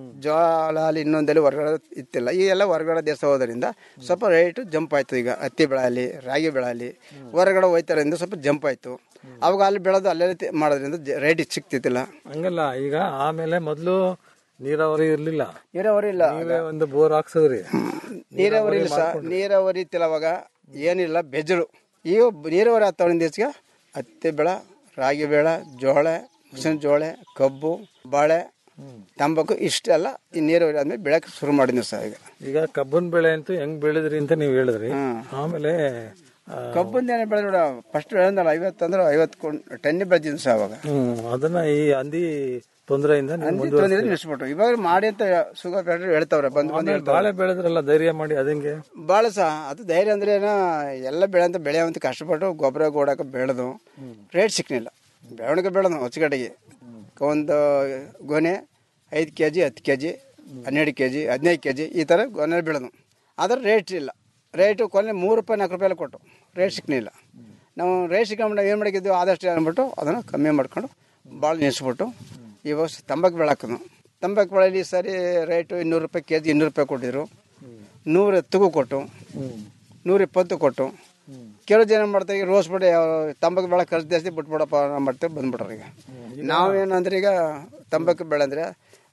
S10: ಜೋಳ ಅಲ್ಲಿ ಇನ್ನೊಂದಲ್ಲಿ ಹೊರಗಡೆ ಇತ್ತಿಲ್ಲ ಈ ಎಲ್ಲ ಹೊರಗಡೆ ದೇಶ ಹೋದ್ರಿಂದ ಸ್ವಲ್ಪ ರೇಟ್ ಜಂಪ್ ಆಯ್ತು ಈಗ ಹತ್ತಿ ಬೆಳೆ ಅಲ್ಲಿ ರಾಗಿ ಬೆಳೆ ಅಲ್ಲಿ ಹೊರಗಡೆ ಹೋಯ್ತಾರಿಂದ ಸ್ವಲ್ಪ ಜಂಪ್ ಆಯ್ತು ಅವಾಗ ಅಲ್ಲಿ ಬೆಳೆದು ಅಲ್ಲೇ ತಿ- ಮಾಡೋದ್ರಿಂದ ರೇಟ್ ಸಿಕ್ತಿತ್ತಿಲ್ಲ
S9: ಹಂಗಲ್ಲ ಈಗ ಆಮೇಲೆ ಮೊದ್ಲು ನೀರಾವರಿ ಇರ್ಲಿಲ್ಲ
S10: ನೀರಾವರಿ ಇಲ್ಲ
S9: ನೀವೇ ಒಂದು ಬೋರ್ ಹಾಕ್ಸಿದ್ರಿ
S10: ನೀರಾವರಿ ಇಲ್ಲ ಸರ್ ನೀರಾವರಿ ಇತ್ತಿಲ್ಲ ಅವಾಗ ಏನಿಲ್ಲ ಬೆಜಲು ಈಗ ನೀರಾವರಿ ಆಗ್ತಾವಿಂದ ಹೆಚ್ಚಿಗೆ ಹತ್ತಿ ಬೆಳೆ ರಾಗಿ ಬೆಳೆ ಜೋಳ ಮುಸಿನ ಜೋಳ ಕಬ್ಬು ಬಾಳೆ ತಂಬಾಕು ಇಷ್ಟೆಲ್ಲ ಈ ನೀರಾವರಿ ಆದ್ಮೇಲೆ ಬೆಳೆಕ್ ಶುರು ಮಾಡಿದ್ವಿ ಸರ್ ಈಗ
S9: ಈಗ ಕಬ್ಬನ್ ಬೆಳೆ ಅಂತೂ ಹೆಂಗ್ ಬೆಳೆದ್ರಿ ಅಂತ ನೀವ್ ಹೇಳಿದ್ರಿ ಆಮೇಲೆ ಆ,
S10: ಕಬ್ಬಂದ ಏನೇ ಬೆಳೆ ನೋಡ ಫಸ್ಟ್ ಬೆಳೆದಲ್ಲ ಐವತ್ತು ಅಂದ್ರೆ ಐವತ್ತು ಟನ್ನಿ ಬೆಳೆದಿದ್ದು ಸರ್ ಅವಾಗ
S9: ಹ್ಮ್ ಅದನ್ನ ಈ ಹಂದಿ ತೊಂದರೆಯಿಂದ ನೀವು ಮುಂದುವರ್ಸಿ-
S10: ತೊಂದರೆ ನಿಲ್ಲಿಸ್ಬಿಟ್ಟು ಇವಾಗ ಮಾಡಿ ಅಂತ ಶುಗರ್ ಫ್ಯಾಕ್ಟ್ರಿ ಹೇಳ್ತಾವ್ರೆ ಬಂದು ಬಂದು
S9: ಆಮೇಲೆ
S10: ಹೇಳ್ತಾವ್ರೆ
S9: ಬಾಳೆ ಬೆಳೆದ್ರಲ್ಲ ಧೈರ್ಯ ಮಾಡಿ ಅದಂಗೆ
S10: ಭಾಳ ಸಹ ಅದು ಧೈರ್ಯ ಅಂದ್ರೆ ಏನ ಎಲ್ಲ ಬೆಳೆ ಅಂತ ಬೆಳೆ ಅಂತ ಕಷ್ಟಪಟ್ಟು ಗೊಬ್ಬರ ಗೋಡಕ ಬೆಳೆದು ರೇಟ್ ಸಿಕ್ಕಲಿಲ್ಲ ಬೆಳವಣಿಗೆ ಬೆಳೆದು ಹೊಸಗಡೆಗೆ ಒಂದು ಗೊನೆ ಐದು ಕೆ ಜಿ ಹತ್ತು ಕೆ ಜಿ ಹನ್ನೆರಡು ಕೆ ಜಿ ಹದಿನೈದು ಕೆ ಜಿ ಈ ಥರ ಗೊನೆ ಬೆಳೆದು ಆದ್ರೆ ರೇಟ್ ಇಲ್ಲ ರೇಟು ಕೊನೆ ಮೂರು ರೂಪಾಯಿ ನಾಲ್ಕು ರೂಪಾಯಿ ಕೊಟ್ಟು ರೇಟ್ ಸಿಕ್ಕಲಿಲ್ಲ ನಾವು ರೇಟ್ ಸಿಕ್ಕೊಂಡು ಏನು ಮಾಡಿದ್ದು ಆದಷ್ಟು ಅಂದ್ಬಿಟ್ಟು ಅದನ್ನು ಕಮ್ಮಿ ಮಾಡ್ಕೊಂಡು ಭಾಳ ನಿಲ್ಲಿಸ್ಬಿಟ್ಟು ಇವಾಗ ತಂಬಾಕು ಬೆಳಕನು ತಂಬಾಕು ಬೆಳೆಯಲ್ಲಿ ಈ ಸರಿ ರೇಟು ಇನ್ನೂರು ರೂಪಾಯಿ ಕೆ ಜಿ ಇನ್ನೂರು ರೂಪಾಯಿ ಕೊಟ್ಟಿದ್ರು ನೂರ ಹತ್ತಿಗೂ ಕೊಟ್ಟು ನೂರ ಇಪ್ಪತ್ತು ಕೊಟ್ಟು ಕೆಲವು ಜನ ಮಾಡ್ತಾರೆ ಈಗ ರೋಸ್ ಬಿಡಿ ತಂಬಾಕು ಬೆಳೆ ಖರ್ಚು ಜಾಸ್ತಿ ಬಿಟ್ಬಿಡಪ್ಪ ನಾವು ಮಾಡ್ತೇವೆ ಬಂದ್ಬಿಟ್ರೆ ಈಗ ನಾವೇನಂದ್ರೆ ಈಗ ತಂಬಾಕು ಬೆಳೆ ಅಂದರೆ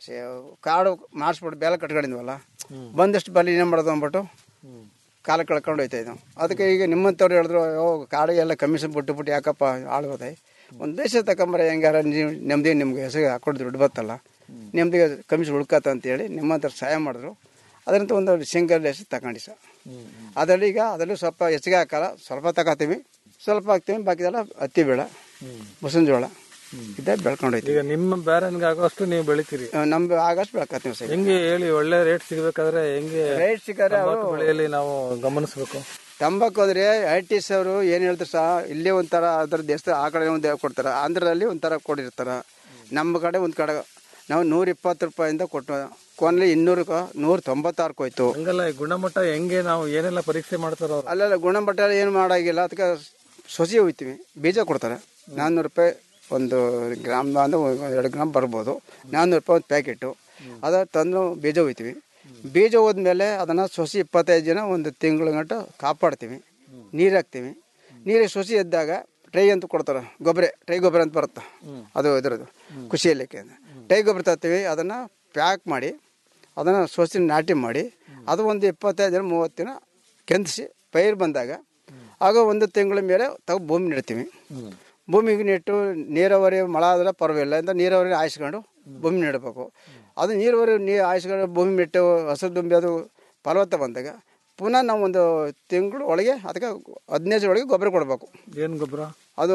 S10: ಕಾಡು ಮಾಡಿಸ್ಬಿಟ್ಟು ಬೆಲೆ ಕಟ್ಕೊಂಡಿದ್ವಲ್ಲ ಬಂದಷ್ಟು ಬಲ್ಲಿ ಏನು ಮಾಡೋದು ಅಂದ್ಬಿಟ್ಟು ಕಾಲ ಕಳ್ಕೊಂಡು ಹೋಯ್ತಾ ಇದ್ದವು ಅದಕ್ಕೆ ಈಗ ನಿಮ್ಮಂಥವ್ರು ಹೇಳಿದ್ರು ಓ ಕಾಡಿಗೆಲ್ಲ ಕಮಿಷನ್ ಬಿಟ್ಟು ಬಿಟ್ಟು ಯಾಕಪ್ಪ ಆಳ್ಬೋದಾಯ್ ಒಂದು ದೇಶ ತಗೊಂಬರ ಹೆಂಗಾರ ನೀವು ನೆಮ್ಮದಿ ನಿಮ್ಗೆ ಹೆಸರು ಹಾಕೊಂಡು ದುಡ್ಡು ಬತ್ತಲ್ಲ ನೆಮ್ಮದಿಗೆ ಕಮಿಷನ್ ಉಳ್ಕತ್ತ ಅಂತೇಳಿ ನಿಮ್ಮಂಥವ್ರು ಸಹಾಯ ಮಾಡಿದ್ರು ಅದರಂತ ಒಂದು ಸಿಂಗಲ್ ದೇಶ ತಗೊಂಡು ಸರ್ ಅದರಲ್ಲಿ ಈಗ ಅದರಲ್ಲಿ ಸ್ವಲ್ಪ ಹೆಚ್ಚಿಗೆ ಹಾಕಲ್ಲ ಸ್ವಲ್ಪ ತಗೋತೀವಿ ಸ್ವಲ್ಪ ಹಾಕ್ತೀವಿ ಬಾಕಿದೆಲ್ಲ ಹತ್ತಿ ಬೇಳೆ ಮುಸುನ್ ಜೋಳ ಇದೇ ಬೆಳ್ಕೊಂಡೈತಿ
S9: ಈಗ ನಿಮ್ಮ ಬ್ಯಾರನ್ಗೆ ಆಗೋಷ್ಟು ನೀವು ಬೆಳಿತೀರಿ
S10: ನಮ್ದು ಆಗಷ್ಟು ಬೆಳ್ಕೊತೀವಿ ಸರ್
S9: ಹೆಂಗೆ ಹೇಳಿ ಒಳ್ಳೆ ರೇಟ್ ಸಿಗ್ಬೇಕಾದ್ರೆ ಹೆಂಗೆ
S10: ರೇಟ್ ಸಿಕ್ಕಾರೆ ಅವರು
S9: ತಂಬಾಕು ಬೆಳೆಯಲ್ಲಿ ನಾವು ಗಮನಿಸಬೇಕು
S10: ತಂಬಾಕು ಹೋದ್ರೆ ಐ ಟಿ ಸಿ ಅವರು ಏನು ಹೇಳ್ತಾರೆ ಸಹ ಇಲ್ಲೇ ಒಂಥರ ಅದ್ರ ದೇಶದ ಆ ಕಡೆ ಒಂದು ಕೊಡ್ತಾರೆ ಆಂಧ್ರದಲ್ಲಿ ಒಂಥರ ಕೊಡಿರ್ತಾರೆ ನಮ್ಮ ಕಡೆ ಒಂದು ಕಡೆ ನಾವು ನೂರ ಇಪ್ಪತ್ತು ರೂಪಾಯಿಂದ ಕೊಟ್ಟು ಕೊನೆಲಿ ಇನ್ನೂರು ನೂರ ತೊಂಬತ್ತಾರಕ್ಕೆ ಹೋಯ್ತು
S9: ಹಂಗಲ್ಲ ಈ ಗುಣಮಟ್ಟ ಹೆಂಗೆ ನಾವು ಏನೆಲ್ಲ ಪರೀಕ್ಷೆ ಮಾಡ್ತಾರ ಅವ್ರು
S10: ಅಲ್ಲೆಲ್ಲ ಗುಣಮಟ್ಟ ಏನು ಮಾಡಾಗಿಲ್ಲ ಅದಕ್ಕೆ ಸೊಸಿ ಹೋಯ್ತೀವಿ ಬೀಜ ಕೊಡ್ತಾರೆ ನಾನ್ನೂರು ರೂಪಾಯಿ ಒಂದು ಗ್ರಾಮ್ ಅಂದ್ರೆ ಒಂದು ಎರಡು ಗ್ರಾಮ್ ಬರ್ಬೋದು ನಾನ್ನೂರು ರೂಪಾಯಿ ಒಂದು ಪ್ಯಾಕೆಟು ಅದ ತಂದು ಬೀಜ ಹೋಯ್ತೀವಿ ಬೀಜ ಹೋದ್ಮೇಲೆ ಅದನ್ನು ಸೊಸಿ ಇಪ್ಪತ್ತೈದು ಜನ ಒಂದು ತಿಂಗಳ ಗಂಟ ಕಾಪಾಡ್ತೀವಿ ನೀರು ಹಾಕ್ತೀವಿ ನೀರಿಗೆ ಸೊಸಿ ಎದ್ದಾಗ ಟ್ರೈ ಅಂತ ಕೊಡ್ತಾರೆ ಗೊಬ್ಬರ ಟ್ರೈ ಗೊಬ್ಬರ ಅಂತ ಬರುತ್ತೆ ಅದು ಇದ್ರದ್ದು ಖುಷಿ ಇಲ್ಲಕ್ಕೆ ಟ್ರೈ ಗೊಬ್ಬರ ತರ್ತೀವಿ ಅದನ್ನು ಪ್ಯಾಕ್ ಮಾಡಿ ಅದನ್ನು ಸೊಸಿ ನಾಟಿ ಮಾಡಿ ಅದು ಒಂದು ಇಪ್ಪತ್ತೈದು ದಿನ ಮೂವತ್ತು ದಿನ ಕೆಂದಿಸಿ ಪೈರು ಬಂದಾಗ ಆಗ ಒಂದು ತಿಂಗಳ ಮೇಲೆ ತಗೋ ಭೂಮಿ ನೆಡ್ತೀವಿ ಭೂಮಿಗೆ ನೆಟ್ಟು ನೀರಾವರಿ ಮಳೆ ಆದ್ರೆ ಪರವಾಗಿಲ್ಲ ಅಂತ ನೀರಾವರಿ ಆಯಿಸ್ಕೊಂಡು ಭೂಮಿ ನೆಡಬೇಕು ಅದು ನೀರಾವರಿ ನೀರು ಆಯಿಸ್ಕೊಂಡು ಭೂಮಿ ನೆಟ್ಟು ಹಸಿರು ತುಂಬಿ ಅದು ಫಲವತ್ತ ಬಂದಾಗ ಪುನಃ ನಾವು ಒಂದು ತಿಂಗಳು ಒಳಗೆ ಅದಕ್ಕೆ ಹದಿನೈದು ಒಳಗೆ ಗೊಬ್ಬರ ಕೊಡಬೇಕು
S9: ಏನು ಗೊಬ್ಬರ
S10: ಅದು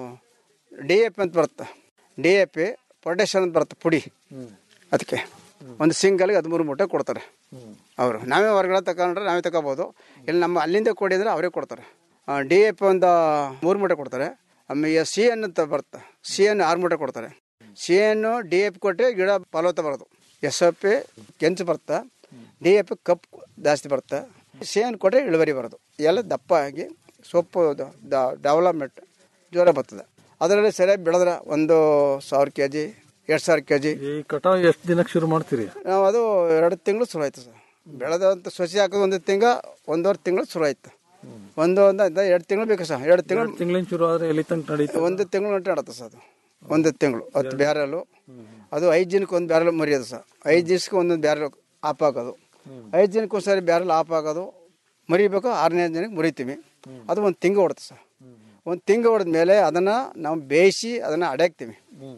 S10: ಡಿ ಎ ಪಿ ಅಂತ ಬರುತ್ತೆ ಡಿ ಎ ಪಿ ಪೊಟ್ಯಾಷನ್ ಅಂತ ಬರುತ್ತೆ ಪುಡಿ ಅದಕ್ಕೆ ಒಂದು ಸಿಂಗಲ್ಗೆ ಹದಿಮೂರು ಮೂಟೆ ಕೊಡ್ತಾರೆ ಅವರು ನಾವೇ ಹೊರಗಡೆ ತಗೊಂಡ್ರೆ ನಾವೇ ತಗೋಬೋದು ಇಲ್ಲಿ ನಮ್ಮ ಅಲ್ಲಿಂದ ಕೊಡಿದ್ರೆ ಅವರೇ ಕೊಡ್ತಾರೆ ಡಿ ಎ ಪಿ ಒಂದು ಮೂರು ಮೂಟೆ ಕೊಡ್ತಾರೆ ಆಮೇಲೆ ಸಿ ಎನ್ ಅಂತ ಬರುತ್ತೆ ಸಿ ಎನ್ ಆರು ಮೂಟೆ ಕೊಡ್ತಾರೆ C N D A P ಕೊಟ್ಟರೆ ಗಿಡ ಫಲವತ್ತ ಬರೋದು ಎಸ್ ಎಫ್ ಪಿ ಕೆಂಚು ಬರುತ್ತೆ ಡಿ ಎ ಪಿ ಕಪ್ ಜಾಸ್ತಿ ಬರುತ್ತೆ ಸಿ ಎನ್ ಕೊಟ್ಟರೆ ಇಳುವರಿ ಬರೋದು ಎಲ್ಲ ದಪ್ಪ ಆಗಿ ಸೊಪ್ಪು ಡೆವಲಪ್ಮೆಂಟ್ ಜ್ವರ ಬರ್ತದೆ ಅದರಲ್ಲಿ ಸರಿಯಾಗಿ ಬೆಳೆದ್ರೆ ಒಂದು ಸಾವಿರ ಕೆ ಜಿ ಎರಡು ಸಾವಿರ ಕೆ ಜಿ
S9: ಈ ಕಟಾವ್ ಎಷ್ಟು ದಿನಕ್ಕೆ ಶುರು ಮಾಡ್ತೀರಿ
S10: ನಾವು ಅದು ಎರಡು ತಿಂಗಳು ಶುರು ಆಯ್ತು ಸರ್ ಬೆಳೆದಂತ ಸಸಿ ಹಾಕೋದು ಒಂದು ತಿಂಗ ಒಂದೂವರೆ ತಿಂಗಳು ಶುರು ಆಯ್ತು ಒಂದು ಒಂದು ಅಂತ ಎರಡು ತಿಂಗಳು ಬೇಕು ಸರ್ ಎರಡು ತಿಂಗಳು
S9: ತಿಂಗಳಿನ ಶುರು ಆದ್ರೆ ಎಲ್ಲಿ ತನಕ ನಡೀತು
S10: ಒಂದು ತಿಂಗಳು ಗಂಟೆ ಆಡುತ್ತೆ ಸರ್ ಅದು ಒಂದು ತಿಂಗಳು ಹತ್ತು ಬ್ಯಾರಲು ಅದು ಐದು ಜನಕ್ಕೆ ಒಂದು ಬ್ಯಾರಲ್ ಮರಿಯೋದು ಸರ್ ಐದು ದಿವ್ಸಕ್ಕೆ ಒಂದೊಂದು ಬ್ಯಾರಲ್ ಆಫ್ ಹಾಕೋದು ಐದು ಜನಕ್ಕೆ ಒಂದ್ಸರಿ ಬ್ಯಾರಲ್ ಆಫ್ ಹಾಕೋದು ಮರಿಬೇಕು ಆರನೇ ಜನಕ್ಕೆ ಮುರಿತೀವಿ ಅದು ಒಂದು ತಿಂಗ ಹೊಡುತ್ತೆ ಸರ್ ಒಂದು ತಿಂಗ ಹೊಡೆದ ಮೇಲೆ ಅದನ್ನು ನಾವು ಬೇಯಿಸಿ ಅದನ್ನು ಅಡೆ ಹಾಕ್ತೀವಿ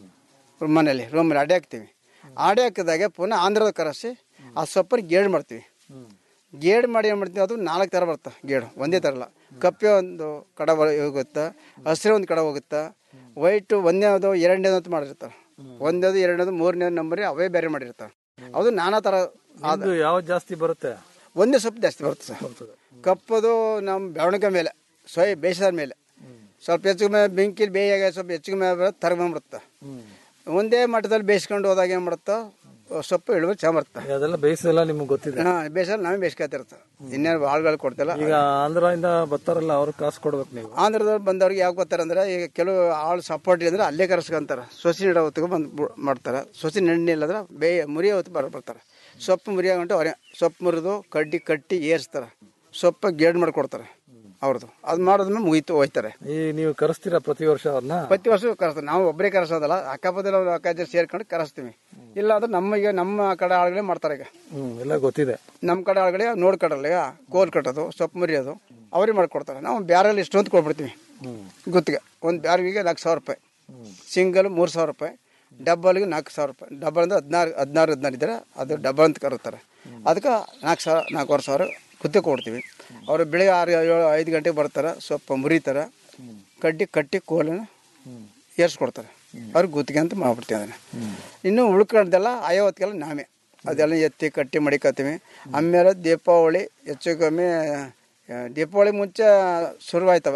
S10: ಮನೇಲಿ ರೂಮಲ್ಲಿ ಅಡೆ ಹಾಕ್ತೀವಿ ಅಡೆ ಹಾಕಿದಾಗೆ ಪುನಃ ಆಂಧ್ರದ ಕರೆಸಿ ಆ ಸೊಪ್ಪನ್ನು ಗೇಡ್ ಮಾಡ್ತೀವಿ ಗೇಡ್ ಮಾಡಿ ಏನು ಮಾಡ್ತೀವಿ ಅದು ನಾಲ್ಕು ಥರ ಬರುತ್ತೆ ಗೇಡು ಒಂದೇ ಥರ ಅಲ್ಲ ಕಪ್ಪೆ ಒಂದು ಕಡ ಹೋಗುತ್ತೆ ಹಸಿರು ಒಂದು ಕಡೆ ಹೋಗುತ್ತೆ ವೈಟು ಒಂದನೇದು ಎರಡನೇದು ಅಂತ ಮಾಡಿರ್ತಾರೆ ಒಂದೇದು ಎರಡನೇದು ಮೂರನೇ ನಂಬರಿ ಅವೇ ಬೇರೆ ಮಾಡಿರ್ತಾರೆ ಅದು ನಾನಾ ಥರ
S9: ಅದು ಯಾವ್ದು ಜಾಸ್ತಿ ಬರುತ್ತೆ
S10: ಒಂದೇ ಸೊಪ್ಪು ಜಾಸ್ತಿ ಬರುತ್ತೆ ಸರ್ ಕಪ್ಪದು ನಮ್ಮ ಬೆಳವಣಿಗೆ ಮೇಲೆ ಸೊಯ್ ಬೇಯಿಸಿದ ಮೇಲೆ ಸ್ವಲ್ಪ ಹೆಚ್ಚಿಗೆ ಮೇಲೆ ಬೆಂಕಿಲಿ ಬೇಯಾಗ ಸ್ವಲ್ಪ ಹೆಚ್ಚಿಗೆ ಮೇಲೆ ಬರುತ್ತೆ ತರಗೊಂಡ್ಬಿಡುತ್ತೆ ಒಂದೇ ಮಟ್ಟದಲ್ಲಿ ಬೇಯಿಸ್ಕೊಂಡು ಹೋದಾಗ ಏನು ಮಾಡುತ್ತೆ ಸೊಪ್ಪು ಇಳುವರಿ ಚೆನ್ನಾಗಿ ಬರುತ್ತೆ
S9: ಅದೆಲ್ಲ ಬೇಯಿಸಲ್ಲ ನಿಮ್ಗೆ ಗೊತ್ತಿದೆ
S10: ಹಾಂ ಬೇಯಿಸಲ್ಲ ನಾವೇ ಬೇಯಿಸ್ಕೊತಿರ್ತಾರೆ ಇನ್ನೇನು ಆಳುಗಳು ಕೊಡ್ತಿಲ್ಲ
S9: ಈಗ ಆಂಧ್ರದಿಂದ ಬರ್ತಾರಲ್ಲ ಅವ್ರು ಕಾಸು ಕೊಡ್ಬೇಕು ನೀವು
S10: ಆಂಧ್ರದವ್ರು ಬಂದವ್ರಿಗೆ ಯಾವ ಗೊತ್ತಾರೆ ಅಂದ್ರೆ ಈಗ ಕೆಲವು ಆಳು ಸಪೋರ್ಟ್ ಅಂದ್ರೆ ಅಲ್ಲೇ ಕರೆಸ್ಕೊಂತಾರೆ ಸೊಸಿ ನೆಡೋ ಹೊತ್ತಿಗೆ ಬಂದು ಬು- ಮಾಡ್ತಾರೆ ಸೊಸಿ ನೆಣ್ಣಿಲ್ಲ ಅಂದ್ರೆ ಬೇ ಮುರಿಯೋ ಹೊತ್ತು ಬರ ಬರ್ತಾರೆ ಸೊಪ್ಪು ಮುರಿಯೋ ಗಂಟೆ ಅವರೇ ಸೊಪ್ಪು ಮುರಿದು ಕಡ್ಡಿ ಕಟ್ಟಿ ಏರಿಸ್ತಾರೆ ಸೊಪ್ಪು ಗೇಡ್ ಮಾಡಿಕೊಡ್ತಾರೆ ಅವ್ರದ್ದು ಅದು ಮಾಡಿದ್ಮೇಲೆ ಮುಗೀತು ಹೋಯ್ತಾರೆ
S9: ಈ ನೀವು ಕರೆಸ್ತೀರಾ ಪ್ರತಿ ವರ್ಷ ಅವ್ರನ್ನ
S10: ಪ್ರತಿ ವರ್ಷ ಕರೆಸ್ತಾರೆ ನಾವು ಒಬ್ಬರೇ ಕರೆಸೋದಲ್ಲ ಅಕ್ಕಪಕ್ಕದಲ್ಲಿ ಅವ್ರು ಅಕ್ಕ ಜನ ಸೇರ್ಕೊಂಡು ಕರೆಸ್ತೀವಿ ಇಲ್ಲ ಅಂದ್ರೆ ನಮಗೆ ನಮ್ಮ ಕಡೆ ಆಳುಗಳೇ ಮಾಡ್ತಾರೆ ಈಗ
S9: ಹ್ಮ್ ಎಲ್ಲ ಗೊತ್ತಿದೆ
S10: ನಮ್ಮ ಕಡೆ ಆಳುಗಳೇ ನೋಡ್ ಕಟ್ಟಲ್ಲ ಈಗ ಕೋಲ್ ಕಟ್ಟೋದು ಸೊಪ್ಪು ಮುರಿಯೋದು ಅವರೇ ಮಾಡ್ಕೊಡ್ತಾರೆ ನಾವು ಬ್ಯಾರಲ್ಲಿ ಇಷ್ಟು ಅಂತ ಕೊಟ್ಬಿಡ್ತೀವಿ ಗುತ್ತಿಗೆ ಒಂದು ಬ್ಯಾರಿಗೆ ನಾಲ್ಕು ಸಾವಿರ ರೂಪಾಯಿ ಸಿಂಗಲ್ ಮೂರು ಸಾವಿರ ರೂಪಾಯಿ ಡಬ್ಬಲ್ಗೆ ನಾಲ್ಕು ಸಾವಿರ ರೂಪಾಯಿ ಡಬ್ಬಲ್ ಅಂದ್ರೆ ಹದಿನಾರು ಹದಿನಾರು ಹದಿನಾರು ಇದ್ದರೆ ಅದು ಡಬ್ಬಲ್ ಅಂತ ಕರೀತಾರೆ ಅದಕ್ಕೆ ನಾಲ್ಕು ಸಾವಿರ ನಾಲ್ಕೂವರೆ ಸಾವಿರ ಗುತ್ತಿಗೆ ಕೊಡ್ತೀವಿ ಅವರು ಬೆಳಿಗ್ಗೆ ಆರು ಏಳು ಐದು ಗಂಟೆಗೆ ಬರ್ತಾರೆ ಸ್ವಲ್ಪ ಮುರಿತಾರೆ ಕಡ್ಡಿ ಕಟ್ಟಿ ಕೋಲನ್ನ ಏರ್ಸ್ಕೊಡ್ತಾರೆ ಅವ್ರಿಗೆ ಗುತ್ತಿಗೆ ಅಂತ ಮಾಡ್ಬಿಡ್ತೀವಿ ಅದನ್ನು ಇನ್ನು ಉಳ್ಕೊಂಡೆಲ್ಲ ಐವತ್ತಿಗೆಲ್ಲ ನಾವೇ ಅದೆಲ್ಲ ಎತ್ತಿ ಕಟ್ಟಿ ಮಡಿಕತ್ತೀವಿ ಆಮೇಲೆ ದೀಪಾವಳಿ ಹೆಚ್ಚು ಕಮ್ಮಿ ಆ, ದೀಪಾವಳಿ ಮುಂಚೆ ಶುರುವಾಯ್ತವ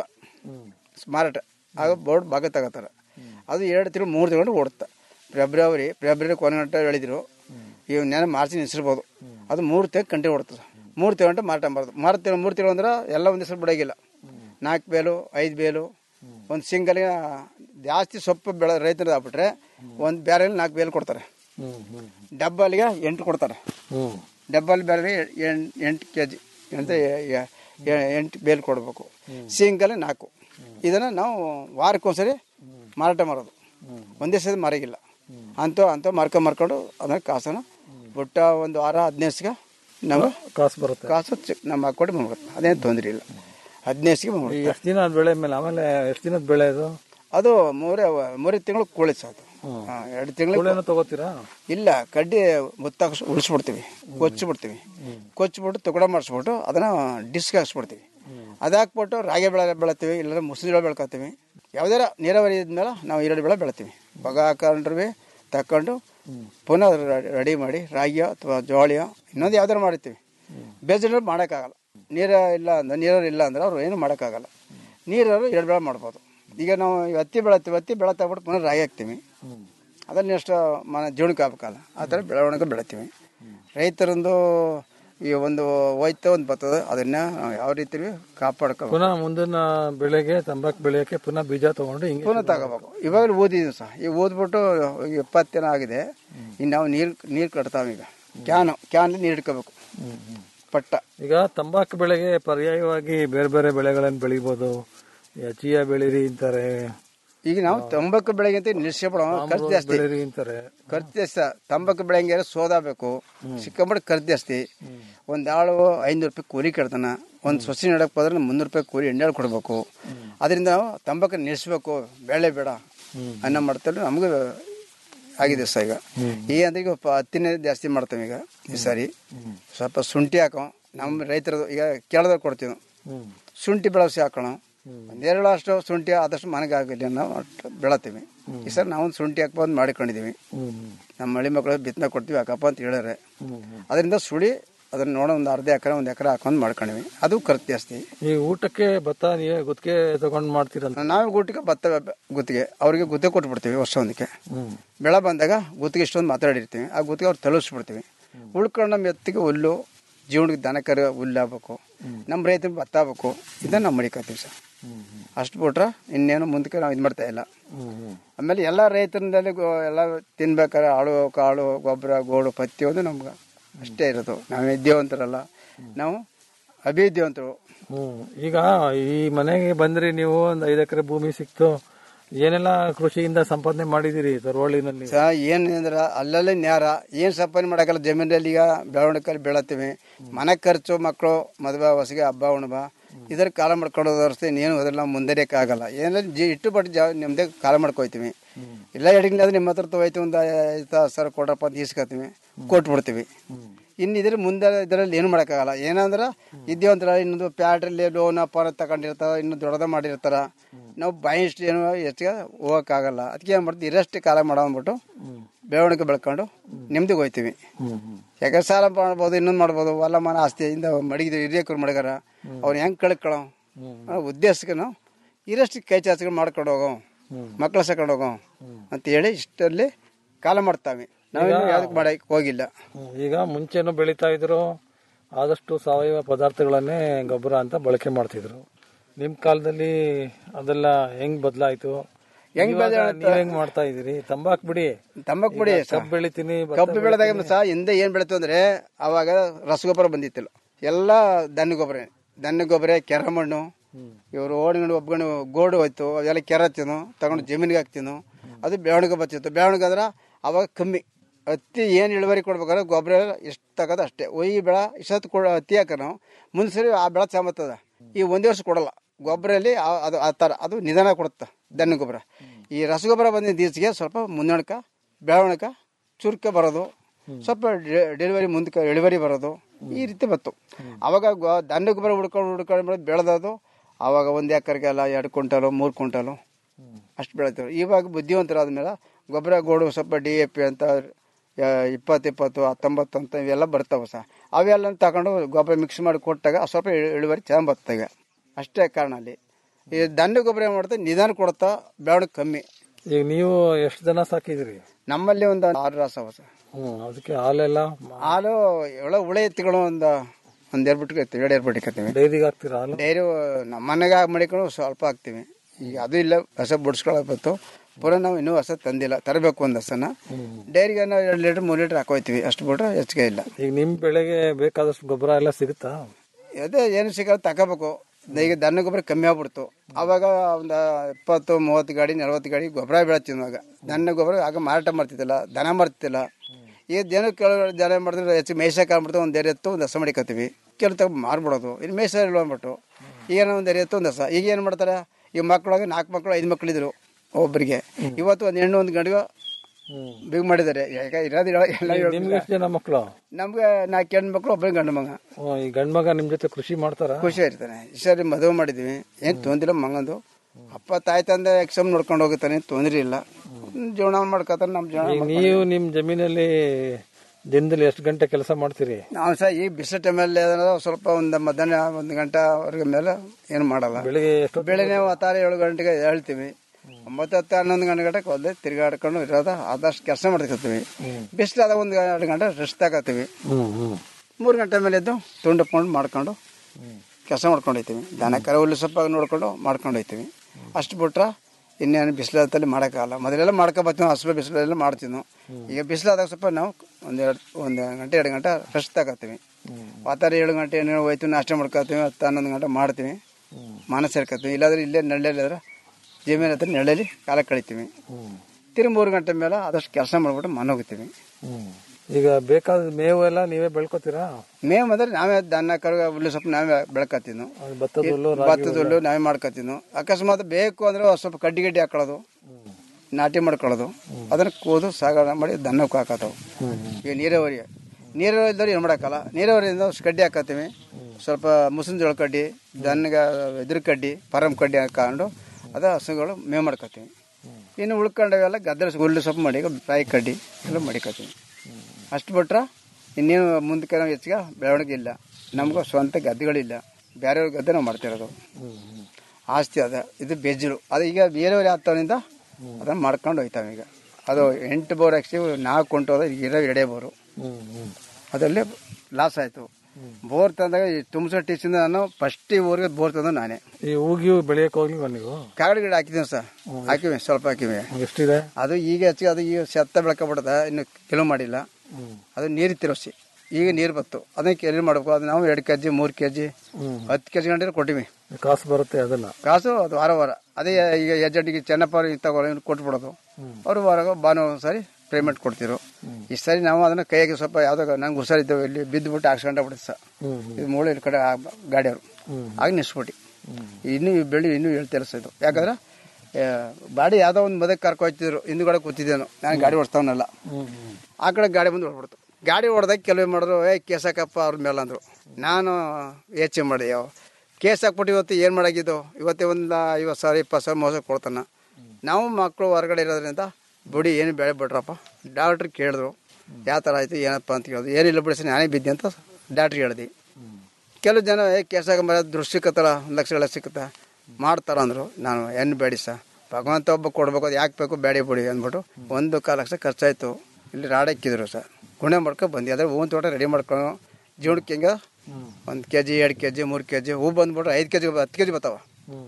S10: ಮಾರಾಟ ಆಗ ಬೋರ್ಡ್ ಭಾಗ ತಗೋತಾರೆ ಅದು ಎರಡು ತಿಂಗಳು ಮೂರು ತಿಂಗಳು ಓಡುತ್ತೆ ಫೆಬ್ರವರಿ ಫೆಬ್ರವರಿ ಕೊನೆ ಗಂಟೆ ಹೇಳಿದ್ರು ಇವ್ ನೆನೆ ಮಾರ್ಚ್ ನಿಲ್ಸಿರ್ಬೋದು ಅದು ಮೂರು ತಿಂಗಳು ಕಂಟಿನ್ಯೂ ಓಡುತ್ತೆ ಮೂರು ತಿಂಗಳು ಗಂಟೆ ಮಾರಾಟ ಮಾಡೋದು ಮಾರು ತಿಂಗಳು ಮೂರು ತಿಂಗಳು ಅಂದ್ರೆ ಎಲ್ಲ ಒಂದು ಹೆಸರು ಬಿಡೋಗಿಲ್ಲ ನಾಲ್ಕು ಬೇಲು ಐದು ಬೇಲು ಒಂದು ಸಿಂಗಲ್ಗೆ ಜಾಸ್ತಿ ಸೊಪ್ಪು ಬೆಳೆ ರೈತರು ಆಗ್ಬಿಟ್ರೆ ಒಂದು ಬ್ಯಾರಲ್ಲಿ ನಾಲ್ಕು ಬೇಲು ಕೊಡ್ತಾರೆ ಡಬ್ಬಲ್ಗೆ ಎಂಟು ಕೊಡ್ತಾರೆ ಡಬ್ಬಲ್ ಬೇರೆ ಎಂಟು ಕೆ ಜಿ ಅಂತ ಎ- ಎ- ಎ- ಎಂಟು ಬೇಲ್ ಕೊಡಬೇಕು ಸಿಂಗಲ್ ನಾಲ್ಕು ಇದನ್ನು ನಾವು ವಾರಕ್ಕೊಂದ್ಸರಿ ಮಾರಾಟ ಮಾಡೋದು ಒಂದೇ ಸರಿ ಮಾರಾಗಿಲ್ಲ ಅಂತೂ ಅಂತೂ ಮಾರ್ಕೊಂಡು ಮಾರ್ಕೊಂಡು ಅದನ್ನ ಕಾಸನ್ನು ಬಿಟ್ಟ ಒಂದು ವಾರ ಹದಿನೈದು ನಾವು
S9: ಕಾಸು ಬರುತ್ತೆ
S10: ಕಾಸು ಚಿ- ನಮ್ಮ ಅಕೌಂಟ್ ಬಂದ್ಬಿಡುತ್ತೆ ಅದೇನು ತೊಂದರೆ ಇಲ್ಲ ಹದಿನೈದು ಬಂದ್ಬಿಡುತ್ತೆ
S9: ಎಷ್ಟು ದಿನ ಬೆಳೆ ಮೇಲೆ ಆಮೇಲೆ ಎಷ್ಟು ದಿನದ ಬೆಳೆ ಅದು
S10: ಅದು ಮೂರೇ ಮೂರೇ ತಿಂಗಳು ಕೂಳಿ ಸಾಕು ಹಾ, ಎರಡು ತಿಂಗಳು
S9: ಕೂಳೆನೂ ತಗೋತೀರಾ
S10: ಇಲ್ಲ ಕಡ್ಡಿ ಮುತ್ತಾಕ್ಸ್ ಉಳಿಸ್ಬಿಡ್ತೀವಿ ಕೊಚ್ಚಿಬಿಡ್ತೀವಿ ಕೊಚ್ಚಿಬಿಟ್ಟು ತುಕಡ ಮಾಡಿಸ್ಬಿಟ್ಟು ಅದನ್ನ ಡಿಸ್ಕ್ ಹಾಕ್ಸ್ಬಿಡ್ತೀವಿ ಅದು ಹಾಕ್ಬಿಟ್ಟು ರಾಗಿ ಬೆಳೆ ಬೆಳಿತೀವಿ ಇಲ್ಲಾಂದ್ರೆ ಮುಸ್ಲಿ ಬೆಳೆ ಬೆಳ್ಕೊತೀವಿ ಯಾವ್ದಾರ ನೀರಾವರಿ ಇದ್ಮೇಲೆ ನಾವು ಎರಡು ಬೆಳೆ ಬೆಳಿತೀವಿ ಬಗ ಹಾಕೊಂಡ್ರೆ ತಕೊಂಡು ಪುನಃ ರೆಡಿ ಮಾಡಿ ರಾಗಿಯೋ ಅಥವಾ ಜೋಳಿಯೋ ಇನ್ನೊಂದು ಯಾವ್ದಾರು ಮಾಡಿರ್ತೀವಿ ಬೇಜಾರು ಮಾಡೋಕ್ಕಾಗಲ್ಲ ನೀರು ಇಲ್ಲ ಅಂದ್ರೆ ನೀರು ಇಲ್ಲ ಅಂದ್ರೆ ಅವ್ರು ಏನು ಮಾಡೋಕ್ಕಾಗಲ್ಲ ನೀರವರು ಎರಡು ಬೆಳೆ ಮಾಡ್ಬೋದು ಈಗ ನಾವು ಈ ಹತ್ತಿ ಬೆಳತ್ತೀವಿ ಹತ್ತಿ ಬೆಳೆ ತಗೊಬಿಟ್ಟು ಪುನಃ ರಾಗಿ ಹಾಕ್ತೀವಿ ಅದನ್ನ ಎಷ್ಟು ಮನೆ ಜೀವನಕ್ಕೆ ಆಗ್ಬೇಕಲ್ಲ ಆ ಥರ ಬೆಳವಣಿಗೆ ಬೆಳಿತೀವಿ ರೈತರಂದು ಈ ಒಂದು ಹೋಯ್ತು ಒಂದು ಬರ್ತದೆ ಅದನ್ನ ನಾವು ಯಾವ ರೀತಿ ಕಾಪಾಡ್ಕೋಬೇಕು
S9: ಪುನಃ ಮುಂದಿನ ಬೆಳೆಗೆ ತಂಬಾಕು ಬೆಳೆಯಕ್ಕೆ ಪುನಃ ಬೀಜ ತಗೊಂಡು ಹಿಂಗೆ
S10: ಪುನಃ ತಗೋಬೇಕು ಇವಾಗ ಓದಿದ್ವಿ ಸಹ ಈಗ ಓದ್ಬಿಟ್ಟು ಈಗ ಇಪ್ಪತ್ತು ದಿನ ಆಗಿದೆ ಇನ್ನು ನಾವು ನೀರು ನೀರು ಕಟ್ತಾವ ಈಗ ಕ್ಯಾನು ಕ್ಯಾನ್ ನೀರು ಇಟ್ಕೋಬೇಕು ಪಟ್ಟ
S9: ಈಗ ತಂಬಾಕು ಬೆಳೆಗೆ ಪರ್ಯಾಯವಾಗಿ ಬೇರೆ ಬೇರೆ ಬೆಳೆಗಳನ್ನು ಬೆಳಿಬೋದು ಈ ಚಿಯಾ ಬೆಳೀರಿ ಅಂತಾರೆ
S10: ಈಗ ನಾವು ತಂಬಾಕು ಬೆಳೆಗಿಂತ ನಿಲ್ಸ್ಬಿಡೋ ಖರ್ಚು ಜಾಸ್ತಿ
S9: ಬೆಳೀರಿ ಅಂತಾರೆ
S10: ಖರ್ಚು ಜಾಸ್ತಿ ತಂಬಾಕು ಬೆಳೆಂಗೆ ಸೋದಾ ಬೇಕು ಸಿಕ್ಕಾಪಟ್ಟೆ ಖರ್ಚು ಜಾಸ್ತಿ ಒಂದು ಆಳು ಐನೂರು ರೂಪಾಯಿ ಕೂಲಿ ಕೆಡ್ತಾನ ಒಂದು ಸೊಸೆ ನಡಕ್ ಹೋದ್ರೆ ಮುನ್ನೂರು ರೂಪಾಯಿ ಕೂಲಿ ಎಣ್ಣೆ ಕೊಡಬೇಕು ಅದರಿಂದ ನಾವು ತಂಬಾಕು ನಿಲ್ಲಿಸ್ಬೇಕು ಬೆಳೆ ಬೇಡ ಅನ್ನ ಮಾಡ್ತಾರೆ ನಮಗೂ ಆಗಿದೆ ಸರ್ ಈಗ ಈ ಅಂದ್ರೆ ಈಗ ಪ- ಹತ್ತಿನೇ ಜಾಸ್ತಿ ಮಾಡ್ತೇವೆ ಈಗ ಈ ಸಾರಿ ಸ್ವಲ್ಪ ಶುಂಠಿ ಹಾಕೋ ನಮ್ಮ ರೈತರದು ಈಗ ಕೇಳದಾಗ ಕೊಡ್ತೀವಿ ನಾವು. ಶುಂಠಿ ಬೆಳಸಿ ಹಾಕೋಣ ಒಂದೆರಡು ಅಷ್ಟು ಶುಂಠಿ ಆದಷ್ಟು ಮನೆಗೆ ಆಗಲಿ ನಾವು ಅಷ್ಟು ಬೆಳತೀವಿ ಈ ಸರ್ ನಾವು ಶುಂಠಿ ಹಾಕ್ಬಂದು ಮಾಡಿಕೊಂಡಿದ್ದೀವಿ ನಮ್ಮ ಮಳಿ ಮಕ್ಕಳು ಬಿತ್ತನೆ ಕೊಡ್ತೀವಿ ಹಾಕಪ್ಪ ಅಂತ ಹೇಳ್ಯಾರೆ ಅದರಿಂದ ಸುಳಿ ಅದನ್ನ ನೋಡೋ ಒಂದು ಅರ್ಧ ಎಕರೆ ಒಂದು ಎಕರೆ ಹಾಕೊಂಡು ಮಾಡ್ಕೊಂಡಿವಿ ಅದು ಖರ್ಚು ಜಾಸ್ತಿ
S9: ಈ ಊಟಕ್ಕೆ ಭತ್ತ ನೀವೇ ಗುತ್ತಿಗೆ ತಗೊಂಡು ಮಾಡ್ತೀರಂತ
S10: ನಾವು ಗುಟ್ಟಿಗೆ ಭತ್ತ ಗುತ್ತಿಗೆ ಅವ್ರಿಗೆ ಗುತ್ತಿಗೆ ಕೊಟ್ಬಿಡ್ತೀವಿ ವರ್ಷ ಒಂದಕ್ಕೆ ಬೆಳೆ ಬಂದಾಗ ಗುತ್ತಿಗೆ ಇಷ್ಟೊಂದು ಮಾತಾಡಿರ್ತೀವಿ ಆ ಗುತ್ತಿಗೆ ಅವ್ರು ತಲುಪಿಸ್ಬಿಡ್ತೀವಿ ಉಳ್ಕೊಂಡು ನಮ್ಮ ಎತ್ತಿಗೆ ಹುಲ್ಲು ಜೀವನಕ್ಕೆ ದನಕರ ಹುಲ್ಲು ಆಗ್ಬೇಕು ನಮ್ಮ ರೈತರಿಗೆ ಭತ್ತ ಆಗ್ಬೇಕು ಇದನ್ನ ನಾವು ಮಡಿಕತ್ತೀವಿ ಸರ್ ಅಷ್ಟು ಬಿಟ್ರೆ ಇನ್ನೇನು ಮುಂದಕ್ಕೆ ನಾವು ಇದು ಮಾಡ್ತಾ ಇಲ್ಲ ಆಮೇಲೆ ಎಲ್ಲ ರೈತರಲ್ಲಿ ಎಲ್ಲ ತಿನ್ಬೇಕಾದ್ರೆ ಆಳು ಕಾಳು ಗೊಬ್ಬರ ಗೋಡು ಪ್ರತಿಯೊಂದು ನಮ್ಗೆ ಅಷ್ಟೇ ಇರೋದು ನಾವು ವಿದ್ಯಾವಂತರಲ್ಲ ನಾವು ಅಭಿವಿದ್ಯಾವಂತರು
S9: ಹ್ಮ್ ಈಗ ಈ ಮನೆಗೆ ಬಂದ್ರಿ ನೀವು ಒಂದ್ ಐದು ಎಕರೆ ಭೂಮಿ ಸಿಕ್ತು ಏನೆಲ್ಲ ಕೃಷಿಯಿಂದ ಸಂಪಾದನೆ ಮಾಡಿದಿರಿ ತರವಳ್ಳಿನಲ್ಲಿ
S10: ಸಹ ಏನ್ ಅಂದ್ರೆ ಅಲ್ಲಲ್ಲೇ ನ್ಯಾರ ಏನ್ ಸಂಪಾದನೆ ಮಾಡಕ್ಕಲ್ಲ ಜಮೀನಲ್ಲಿ ಈಗ ಬೆಳವಣಿಗೆ ಬೆಳತ್ತೀವಿ ಮನೆ ಖರ್ಚು ಮಕ್ಕಳು ಮದುವೆ ಹೊಸಿಗೆ ಹಬ್ಬ ಉಣಬ ಇದರ ಕಾಲ ಮಾಡ್ಕೊಂಡು ಹೋದರ್ಸ್ತೆ ಇನ್ನೇನು ಅದೆಲ್ಲ ಮುಂದರಿಯಕ್ಕೆ ಆಗಲ್ಲ ಏನಾರ ಜಿ ಇಟ್ಟು ಪಟ್ಟು ಜಾ ನಿಮ್ದೇ ಕಾಲ ಮಾಡ್ಕೊಯ್ತೀವಿ ಇಲ್ಲ ಎಡಗಿಲ್ಲ ಅಂದ್ರೆ ನಿಮ್ಮ ಹತ್ರ ಹೋಯ್ತು ಒಂದು ಐದು ಸರ್ ಕೊಡ್ರಪ್ಪ ಅಂತ ಈಸ್ಕೊತೀವಿ ಕೊಟ್ಬಿಡ್ತೀವಿ ಇನ್ನು ಇದ್ರ ಮುಂದೆ ಇದರಲ್ಲಿ ಏನು ಮಾಡೋಕ್ಕಾಗಲ್ಲ ಏನಂದ್ರೆ ಇದ್ದೇವಂತರ ಇನ್ನೊಂದು ಪ್ಯಾಟ್ರಲ್ಲಿ ಲೋನ್ ಅಪ್ಪ ತಗೊಂಡಿರ್ತಾರ ಇನ್ನು ದೊಡ್ಡದ ಮಾಡಿರ್ತಾರ ನಾವು ಬಾಯಿ ಇಷ್ಟು ಏನು ಹೆಚ್ಚಿಗೆ ಹೋಗೋಕ್ಕಾಗಲ್ಲ ಅದಕ್ಕೆ ಏನು ಮಾಡ್ತೀವಿ ಇರಷ್ಟು ಕಾಲ ಮಾಡೋ ಅಂದ್ಬಿಟ್ಟು ಬೆಳವಣಿಗೆ ಬೆಳ್ಕೊಂಡು ನೆಮ್ಮದಿಗೆ ಹೋಯ್ತೀವಿ ಯಾಕಂದ್ರೆ ಸಾಲ ಮಾಡ್ಬೋದು ಇನ್ನೊಂದು ಮಾಡ್ಬೋದು ಹೊಲ ಮನ ಆಸ್ತಿಯಿಂದ ಮಡಗಿದ್ರು ಹಿರಿಯಕರು ಮಡಗಾರ ಅವ್ನು ಹೆಂಗೆ ಕಳ್ಕೊಳ್ಳೋ ಅನ್ನೋ ಉದ್ದೇಶಕ್ಕೆ ನಾವು ಇರಷ್ಟು ಕೈ ಚಾಚ್ಕೊಂಡು ಮಾಡ್ಕೊಂಡು ಹೋಗೋ ಮಕ್ಕಳು ಸಕೊಂಡು ಹೋಗೋ ಅಂತ ಹೇಳಿ ಇಷ್ಟಲ್ಲಿ ಕಾಲ ಮಾಡ್ತಾವೆ ನಾವೇನು ಯಾವ್ದಕ್ಕೆ ಮಾಡಕ್ಕೆ ಹೋಗಿಲ್ಲ
S9: ಈಗ ಮುಂಚೆನೂ ಬೆಳೀತಾ ಇದ್ರು ಆದಷ್ಟು ಸಾವಯವ ಪದಾರ್ಥಗಳನ್ನೇ ಗೊಬ್ಬರ ಅಂತ ಬಳಕೆ ಮಾಡ್ತಿದ್ರು ನಿಮ್ ಕಾಲದಲ್ಲಿ ಅದೆಲ್ಲ ಹೆಂಗ್ ಬದಲಾಯ್ತು
S10: ಹೆಂಗ್
S9: ಇವಾಗ
S10: ಬದ್ಲಾಯ್ತು?
S9: ನೀವ್ ಹೆಂಗ್ ಮಾಡ್ತಾ ಇದೀರಿ ತಂಬಾಕ್ ಬಿಡಿ
S10: ತಂಬಾಕು ಬಿಡಿ
S9: ಈಗ ಕಬ್ಬ್ ಬೆಳಿತೀನಿ ಭತ್ತ
S10: ಕಬ್ಬು ಬೆಳೆದಾಗ ಸಹ ಹಿಂದೆ ಏನ್ ಬೆಳೀತು ಅಂದ್ರೆ ಅವಾಗ ರಸಗೊಬ್ಬರ ಬಂದಿತ್ತಿಲ್ಲ ಎಲ್ಲ ದನ ಗೊಬ್ಬರ ದನ ಗೊಬ್ಬರ ಕೆರ ಮಣ್ಣು ಇವರು ಓಡಿಕೊಂಡು ಒಪ್ಕೊಂಡು ಗೋಡು ಹೋಯ್ತು ಅವೆಲ್ಲ ಕೆರತ್ತಿನು ತಗೊಂಡು ಜಮೀನಿಗೆ ಹಾಕ್ತೀನು ಅದು ಬೆಳವಣಿಗೆ ಬರ್ತಿತ್ತು ಬೆಳವಣಿಗೆ ಅಂದ್ರೆ ಅವಾಗ ಕಮ್ಮಿ ಹತ್ತಿ ಏನು ಇಳುವರಿ ಕೊಡ್ಬೇಕಾದ್ರೆ ಗೊಬ್ಬರ ಎಷ್ಟು ತಗೋದು ಅಷ್ಟೇ ಒಯ್ ಬೆಳೆ ಇಷ್ಟೊತ್ತು ಕೊಡ ಹತ್ತಿ ಹಾಕ ನಾವು ಮುಂದೆ ಸರಿ ಆ ಬೆಳೆ ಸಾಮತ್ತದ ಈ ಒಂದೇ ವರ್ಷ ಕೊಡಲ್ಲ ಗೊಬ್ಬರಲ್ಲಿ ಅದು ಆ ಥರ ಅದು ನಿಧಾನ ಕೊಡುತ್ತೆ ದನ ಗೊಬ್ಬರ ಈ ರಸಗೊಬ್ಬರ ಬಂದಿದ್ದ ಈಚೆಗೆ ಸ್ವಲ್ಪ ಮುನ್ನಡ್ಕ ಬೆಳವಣಿಕ ಚುರುಕ ಬರೋದು ಸ್ವಲ್ಪ ಡೆಲಿವರಿ ಮುಂದಕ್ಕೆ ಇಳುವರಿ ಬರೋದು ಈ ರೀತಿ ಬತ್ತು ಅವಾಗ ಗೊ- ದನ ಗೊಬ್ಬರ ಹುಡ್ಕೊಂಡು ಹುಡ್ಕೊಂಡು ಬೆಳೆದದು ಆವಾಗ ಒಂದು ಎಕರೆಗೆಲ್ಲ ಎರಡು ಕ್ವಿಂಟಲು ಮೂರು ಕ್ವಿಂಟಲು ಅಷ್ಟು ಬೆಳಿತೀವಿ ಇವಾಗ ಬುದ್ಧಿವಂತರಾದ ಮೇಲೆ ಗೊಬ್ಬರ ಗೋಡು ಸ್ವಲ್ಪ ಡಿ ಎ ಪಿ ಅಂತ ಇಪ್ಪತ್ತು ಇಪ್ಪತ್ತು ಹತ್ತೊಂಬತ್ತು ಅಂತ ಇವೆಲ್ಲ ಬರ್ತಾವೆ ಸಹ ಅವೆಲ್ಲ ತಗೊಂಡು ಗೊಬ್ಬರ ಮಿಕ್ಸ್ ಮಾಡಿ ಕೊಟ್ಟಾಗ ಸ್ವಲ್ಪ ಇಳು- ಇಳುವರಿ ಚೆನ್ನಾಗಿ ಬರ್ತದೆ ಅಷ್ಟೇ ಕಾರಣ ಅಲ್ಲಿ ಈ ದನ ಗೊಬ್ಬರ ಏನು ಮಾಡುತ್ತೆ ನಿಧಾನ ಕೊಡುತ್ತಾ ಬೆಳವಣಿಗೆ ಕಮ್ಮಿ
S9: ಈಗ ನೀವು ಎಷ್ಟು ದನ ಸಾಕಿದ್ರಿ
S10: ನಮ್ಮಲ್ಲಿ ಒಂದು ಆರು ರಾಸ ಅವ ಸರ್
S9: ಹ್ಮ್ ಅದಕ್ಕೆ ಹಾಲೆಲ್ಲ
S10: ಹಾಲು ಎಳ ಉಳೆ ಎತ್ತುಗಳು ಒಂದು ಒಂದು ಎರಡು ಬಿಟ್ಟು ಎರಡು ಎರಡು ಬಿಟ್ಟಿರ್ತೀವಿ
S9: ಡೈರಿಗೆ ಹಾಕ್ತೀರಾ ಹಾಲು
S10: ಡೈರಿ ನಮ್ಮ ಮನೆಗೆ ಮಡಿಕೊಂಡು ಸ್ವಲ್ಪ ಹಾಕ್ತೀವಿ ಈಗ ಅದು ಇಲ್ಲ ಹಸ ಬುಡ್ಸ್ಕೊಳ್ಳೋಕೆ ಬತ್ತು ಪುನಃ ನಾವು ಇನ್ನೂ ಹಸ ತಂದಿಲ್ಲ ತರಬೇಕು ಒಂದು ಹಸನ ಡೈರಿಗೆ ನಾವು ಎರಡು ಲೀಟ್ರ್ ಮೂರು ಲೀಟ್ರ್ ಹಾಕೋಯ್ತೀವಿ ಅಷ್ಟು ಬಿಟ್ರೆ ಹೆಚ್ಚಿಗೆ ಇಲ್ಲ
S9: ಈಗ ನಿಮ್ ಬೆಳೆಗೆ ಬೇಕಾದಷ್ಟು ಗೊಬ್ಬರ ಎಲ್ಲ ಸಿಗುತ್ತಾ
S10: ಅದೇ ಏನು ಸಿಗೋದು ತಗೋಬೇಕು ಈಗ ದನ ಗೊಬ್ಬರ ಕಮ್ಮಿ ಆಗ್ಬಿಡ್ತು ಅವಾಗ ಒಂದು ಇಪ್ಪತ್ತು ಮೂವತ್ತು ಗಾಡಿ ನಲ್ವತ್ತು ಗಾಡಿ ಗೊಬ್ಬರ ಬೆಳತ್ತೀವಿ ಆಗ ದನ ಗೊಬ್ಬರ ಆಗ ಮಾರಾಟ ಮಾಡ್ತಿದ್ದಿಲ್ಲ ದನ ಮಾಡ್ತಿದ್ದಿಲ್ಲ ಈಗ ಜನ ಕೆಲ ಜನ ಮಾಡಿದ್ರೆ ಹೆಚ್ಚು ಮೇಯ್ಸಕ್ಕೆ ಆಗ್ಬಿಡ್ತು ಒಂದು ಎರೆ ಎತ್ತು ಒಂದು ಹಸ ಮಡಿಕತ್ತೀವಿ ಕೆಲ ತಗ ಮಾರ್ಬಿಡೋದು ಇನ್ನು ಮೇಯ್ಸ ಇಲ್ಲ ಅಂದ್ಬಿಟ್ಟು ಈಗ ಒಂದು ಎರೆ ಎತ್ತು ಒಂದು ಹಸ ಈಗ ಏನು ಮಾಡ್ತಾರೆ ಈ ಮಕ್ಕಳಾಗ ನಾಲ್ಕು ಮಕ್ಕಳು ಐದು ಮಕ್ಕಳಿದ್ರು ಒಬ್ಬರಿಗೆ ಇವತ್ತು ಒಂದು ಹೆಣ್ಣು ಒಂದು ಗಂಡಿಗೆ ಬಿಗ್ ಮಾಡಿದ್ದಾರೆ ಈಗ ಇರೋದು ಇರೋ- ಎಲ್ಲ
S9: ನಿಮ್ಗೆ
S10: ಹೇಳ್ಬಿಟ್ಟಿಲ್ಲ.
S9: ಎಷ್ಟು ಜನ ಮಕ್ಕಳು
S10: ನಮ್ಗೆ ನಾಲ್ಕು ಹೆಣ್ಣು ಮಕ್ಕಳು ಒಬ್ಬ ಗಂಡು ಮಗ
S9: ಈ ಗಂಡ್ ಮಗ ನಿಮ್ ಜೊತೆ ಕೃಷಿ ಮಾಡ್ತಾರ
S10: ಖುಷಿ ಇರ್ತಾನೆ ಈ ಸರಿ ಮದುವೆ ಮಾಡಿದ್ವಿ ಏನ್ ತೊಂದಿಲ್ಲ ಮಗಂದು ಅಪ್ಪ ತಾಯಿ ತಂದೆ ಎಕ್ಸಾಮ್ ನೋಡ್ಕೊಂಡು ಹೋಗುತ್ತಾನೆ ತೊಂದ್ರೆ ಇಲ್ಲ ಜೀವನ ಮಾಡ್ಕೊತಾನೆ ನಮ್ಮ ಜೀವನ
S9: ಈಗ ನೀವು ನಿಮ್ ಜಮೀನಲ್ಲಿ ದಿನದಲ್ಲಿ ಎಷ್ಟು ಗಂಟೆ ಕೆಲಸ ಮಾಡ್ತೀರಿ
S10: ನಾವು ಸಹ ಈ ಬಿಸಿಲು ಟೈಮಲ್ಲಿ ಏನಾದ್ರು ಸ್ವಲ್ಪ ಒಂದು ಮಧ್ಯಾಹ್ನ ಒಂದು ಗಂಟೆವರೆಗೆ ಮೇಲೆ ಏನು ಮಾಡಲ್ಲ
S9: ಬೆಳಿಗ್ಗೆ ಎಷ್ಟು
S10: ಬೆಳಿಗ್ಗೆ ಹತ್ತಾರು ಏಳು ಗಂಟೆಗೆ ಹೇಳ್ತೀವಿ ಒಂಬತ್ತು ಹತ್ತು ಹನ್ನೊಂದು ಗಂಟೆ ಗಂಟೆಗೆ ಹೋದ್ರೆ ತಿರುಗಾಡ್ಕೊಂಡು ಇರೋದ ಆದಷ್ಟು ಕೆಲಸ ಮಾಡ್ಕೊತೀವಿ ಬಿಸಿಲಾದ ಒಂದು ಎರಡು ಗಂಟೆ ರೆಸ್ಟ್ ತಗೋತೀವಿ
S9: ಹ್ಮ್ ಹ್ಮ್
S10: ಮೂರು ಗಂಟೆ ಮೇಲೆ ಎದ್ದು ತುಂಡಕೊಂಡು ಮಾಡ್ಕೊಂಡು ಕೆಲಸ ಮಾಡ್ಕೊಂಡು ಹೋಗ್ತೀವಿ ದನ ಕರ ಹುಲ್ಲು ಸೊಪ್ಪ ನೋಡ್ಕೊಂಡು ಮಾಡ್ಕೊಂಡು ಹೋಗ್ತೀವಿ ಅಷ್ಟು ಬಿಟ್ರೆ ಇನ್ನೇನು ಬಿಸಿಲಲ್ಲಿ ಮಾಡೋಕ್ಕಾಗಲ್ಲ ಮೊದಲೆಲ್ಲ ಮಾಡ್ಕೊ ಬರ್ತೀವಿ ಹಸಿರು ಬಿಸಿಲೆಲ್ಲ ಮಾಡ್ತೀವಿ ನಾವು ಈಗ ಬಿಸಿಲಾದಾಗ ಸ್ವಲ್ಪ ನಾವು ಒಂದೆರಡು ಒಂದು ಗಂಟೆ ಎರಡು ಗಂಟೆ ರೆಸ್ಟ್ ತಗೋತೀವಿ ವಾತಾರ ಏಳು ಗಂಟೆ ಏನೋ ಹೋಯ್ತು ನಾಷ್ಟ ಮಾಡ್ಕೊತೀವಿ ಹತ್ತು ಹನ್ನೊಂದು ಗಂಟೆ ಮಾಡ್ತೀವಿ ಮನಸ್ಸು ಸೇರ್ಕೊತೀವಿ ಇಲ್ಲಾಂದ್ರೆ ಇಲ್ಲೇ ನೆಳ್ಳಲ್ಲಿ ಆದ್ರೆ ಜಮೀನು ಹತ್ರ ನೆಳ್ಳಲ್ಲಿ ಕಾಲ ಕಳಿತೀವಿ ತಿರುಗಿ ಮೂರು ಗಂಟೆ ಮೇಲೆ ಆದಷ್ಟು ಕೆಲಸ ಮಾಡ್ಬಿಟ್ಟು ಮನೆ ಹೋಗ್ತೀವಿ
S9: ಹ್ಮ್ ಈಗ ಬೇಕಾದ ಮೇವು ಎಲ್ಲ ನೀವೇ ಬೆಳ್ಕೊತೀರಾ
S10: ಮೇವು ಅಂದ್ರೆ ನಾವೇ ದನ ಕರು ಹುಲ್ಲು ಸ್ವಲ್ಪ ನಾವೇ ಬೆಳ್ಕತ್ತೀವಿ ನಾವು.
S9: ಅದು ಭತ್ತದ ಹುಲ್ಲು,
S10: ಈ ಭತ್ತದ ಹುಲ್ಲು ನಾವೇ ಮಾಡ್ಕೊತೀವಿ ನಾವು. ಅಕಸ್ಮಾತ್ ಬೇಕು ಅಂದ್ರೆ ಒಂದ್ ಸ್ವಲ್ಪ ಕಡ್ಡಿ ಗಡ್ಡಿ ಹಾಕೊಳ್ಳೋದು ನಾಟಿ ಮಾಡ್ಕೊಳ್ಳೋದು ಅದನ್ನ ಕೂದು ಸಾಗಣೆ ಮಾಡಿ ದನಕ್ಕೆ ಹಾಕತ್ತವು ಈಗ ನೀರಾವರಿ ನೀರಾವರಿ ಇದ್ದವ್ರು ಏನು ಮಾಡೋಕ್ಕಲ್ಲ ನೀರಾವರಿಯಿಂದ ಒಂದ್ ಕಡ್ಡಿ ಹಾಕತ್ತೀವಿ ಸ್ವಲ್ಪ ಮುಸಿನ ಜೋಳ ಕಡ್ಡಿ ದನಗ ಇದ್ರ ಕಡ್ಡಿ ಪರಂ ಕಡ್ಡಿ ಹಾಕೊಂಡು ಅದ ಹಸುಗಳು ಮೇವು ಮಾಡ್ಕೊತೀವಿ ಇನ್ನು ಉಳ್ಕೊಂಡವೆಲ್ಲ ಗದ್ದಲ ಹುಲ್ಲು ಸೊಪ್ಪು ಮಾಡಿ ಕಾಯಿ ಕಡ್ಡಿ ಎಲ್ಲ ಮಡಿಕೊತೀವಿ ಅಷ್ಟು ಬಿಟ್ರೆ ಇನ್ನೇನು ಮುಂದಕ್ಕೆ ನಾವು ಹೆಚ್ಚಿಗೆ ಬೆಳವಣಿಗೆ ಇಲ್ಲ ನಮಗೂ ಸ್ವಂತ ಗದ್ದೆಗಳಿಲ್ಲ ಬೇರೆಯವ್ರ ಗದ್ದೆ ನಾವು ಮಾಡ್ತಿರೋದು ಆಸ್ತಿ ಅದ ಇದು ಬೆಜ್ಜಲು ಅದು ಈಗ ಬೇರೆಯವ್ರು ಆಗ್ತಾವಿಂದ ಅದನ್ನ ಮಾಡ್ಕೊಂಡು ಹೋಯ್ತಾವೆ ಈಗ ಅದು ಎಂಟು ಬೋರ್ ಹಾಕ್ಸಿ ನಾಲ್ಕು ಕೊಂಟು ಹೋದ ಈಗ ಇರೋ ಎಡೆ ಬೋರು ಅದರಲ್ಲಿ ಲಾಸ್ ಆಯಿತು ಬೋರ್ ತಂದಾಗ ಈ ತುಮಸ ಟೀಚಿಂದ ನಾನು ಫಸ್ಟ್ ಈ ಊರಿಗೆ ಬೋರ್ ತಂದ ನಾನೇ
S9: ಈ ಹೂಗಿ ಬೆಳೆಯಕ್ ಹೋಗ್ಲಿಲ್ವಾ ನೀವು
S10: ಕಾಗಡ ಗಿಡ ಹಾಕಿದ್ದೀನಿ ಸರ್ ಹಾಕಿವಿ ಸ್ವಲ್ಪ ಹಾಕಿವಿ
S9: ಎಷ್ಟಿದೆ
S10: ಅದು ಈಗ ಹೆಚ್ಚಿಗೆ ಅದು ಈಗ ಸತ್ತ ಬೆಳ್ಕೊಬಿಡ್ದ ಇನ್ನು ಕೆಲವು ಮಾಡಿಲ್ಲ ಅದು ನೀರು ತಿರೋಸಿ ಈಗ ನೀರು ಬತ್ತು ಅದನ್ನ ಕೆರೆ ಮಾಡ್ಬೇಕು ಅದು ನಾವು ಎರಡು ಕೆ ಜಿ ಮೂರು ಕೆ ಜಿ ಹತ್ತು ಕೆ ಜಿ ಗಂಟೆ ಕೊಟ್ಟಿವಿ
S9: ಕಾಸು ಬರುತ್ತೆ ಅದನ್ನ
S10: ಕಾಸು ಅದು ವಾರ ವಾರ ಅದೇ ಈಗ ಏಜೆಂಟಿಗೆ ಚೆನ್ನಪ್ಪ ತಗೊಳ್ಳಿ ಕೊಟ್ಬಿಡೋದು ಅವರು ವಾರ ಭಾನುವಾರ ಸರಿ ಪೇಮೆಂಟ್ ಕೊಡ್ತಿರು ಈ ಸರಿ ನಾವು ಅದನ್ನ ಕೈಯಾಗಿ ಸ್ವಲ್ಪ ಯಾವ್ದಾಗ ನಂಗೆ ಹುಷಾರಿದ್ದೇವೆ ಇಲ್ಲಿ ಬಿದ್ದುಬಿಟ್ಟು ಆಕ್ಸಿಡೆಂಟ್ ಆಗ್ಬಿಡುತ್ತೆ ಸರ್ ಇದು ಮೂಳೆ ಈ ಕಡೆ ಆ- ಗಾಡಿಯವರು ಆಗ ನಿಲ್ಸ್ಬಿಟ್ಟು ಇನ್ನೂ ಈ ಬೆಳಿ ಇನ್ನೂ ಹೇಳ್ತಿಲ್ಲ ಸರ್ ಇದು ಯಾಕಂದ್ರೆ ಆ, ಬಾಡಿ ಯಾವ್ದೋ ಒಂದು ಮದಕ್ಕೆ ಕರ್ಕೊ ಹೋಗ್ತಿದ್ರು ಹಿಂದುಗಡೆ ಕೂತಿದ್ದೇನು ನಾನು ಗಾಡಿ ಓಡಿಸ್ತಾವನಲ್ಲ ಆ ಕಡೆ ಗಾಡಿ ಬಂದು ಹೊಡ್ಬಿಡ್ತು ಗಾಡಿ ಹೊಡೆದಾಗ ಕೆಲವು ಮಾಡಿದ್ರು ಏ ಕೇಸ್ ಹಾಕಪ್ಪ ಅವ್ರ ಮೇಲೆ ಅಂದರು ನಾನು ಯೋಚನೆ ಮಾಡಿ ಯಾವ ಕೇಸ್ ಹಾಕ್ಬಿಟ್ಟು ಇವತ್ತು ಏನು ಮಾಡಾಗಿದ್ದು ಇವತ್ತೇ ಒಂದು ಐವತ್ತು ಸಾವಿರ ಇಪ್ಪತ್ತು ಸಾವಿರ ಮೋಸ ಕೊಡ್ತಾನೆ ನಾವು ಮಕ್ಕಳು ಹೊರಗಡೆ ಇರೋದ್ರಿಂದ ಬುಡಿ ಏನು ಬೆಳೆ ಬಿಟ್ರಪ್ಪ ಡಾಕ್ಟ್ರ್ ಕೇಳಿದ್ರು ಯಾವ ಥರ ಆಯಿತು ಏನಪ್ಪ ಅಂತ ಕೇಳಿದ್ರು ಏನಿಲ್ಲ ಬಿಡಿಸಿ ನಾನೇ ಬಿದ್ದೆ ಅಂತ ಡಾಕ್ಟ್ರಿಗೆ ಹೇಳ್ದೆ ಕೆಲವು ಜನ ಏ ಕೇಸ್ ಹಾಕೊಂಬರ ದುಡ್ಡು ಸಿಕ್ಕತ್ತಲ್ಲ ಒಂದು ಲಕ್ಷ ಸಿಕ್ಕತ್ತ ಮಾಡ್ತಾರ ಅಂದರು ನಾನು ಏನು ಬೇಡಿ ಸ ಭಗವಂತ ಒಬ್ಬ ಕೊಡ್ಬೇಕು ಅದು ಯಾಕೆ ಬೇಕು ಬೇಡಿ ಬಿಡಿ ಅಂದ್ಬಿಟ್ಟು ಒಂದು ಕಾಲು ಲಕ್ಷ ಖರ್ಚಾಯಿತು ಇಲ್ಲಿ ರಾಡ್ ಹಾಕಿದ್ರು ಸರ್ ಗುಣೆ ಮಾಡ್ಕೊಂಡು ಬಂದು ಅದ್ರ ಹೂವಿನ ತೋಟ ರೆಡಿ ಮಾಡ್ಕೊಂಡು ಜೀವನಕ್ಕೆ ಹಿಂಗೆ ಒಂದು ಕೆ ಜಿ ಎರಡು ಕೆ ಜಿ ಮೂರು ಕೆ ಜಿ ಹೂ ಬಂದ್ಬಿಟ್ರೆ ಐದು ಕೆ ಜಿ ಹತ್ತು ಕೆ ಜಿ ಬರ್ತಾವ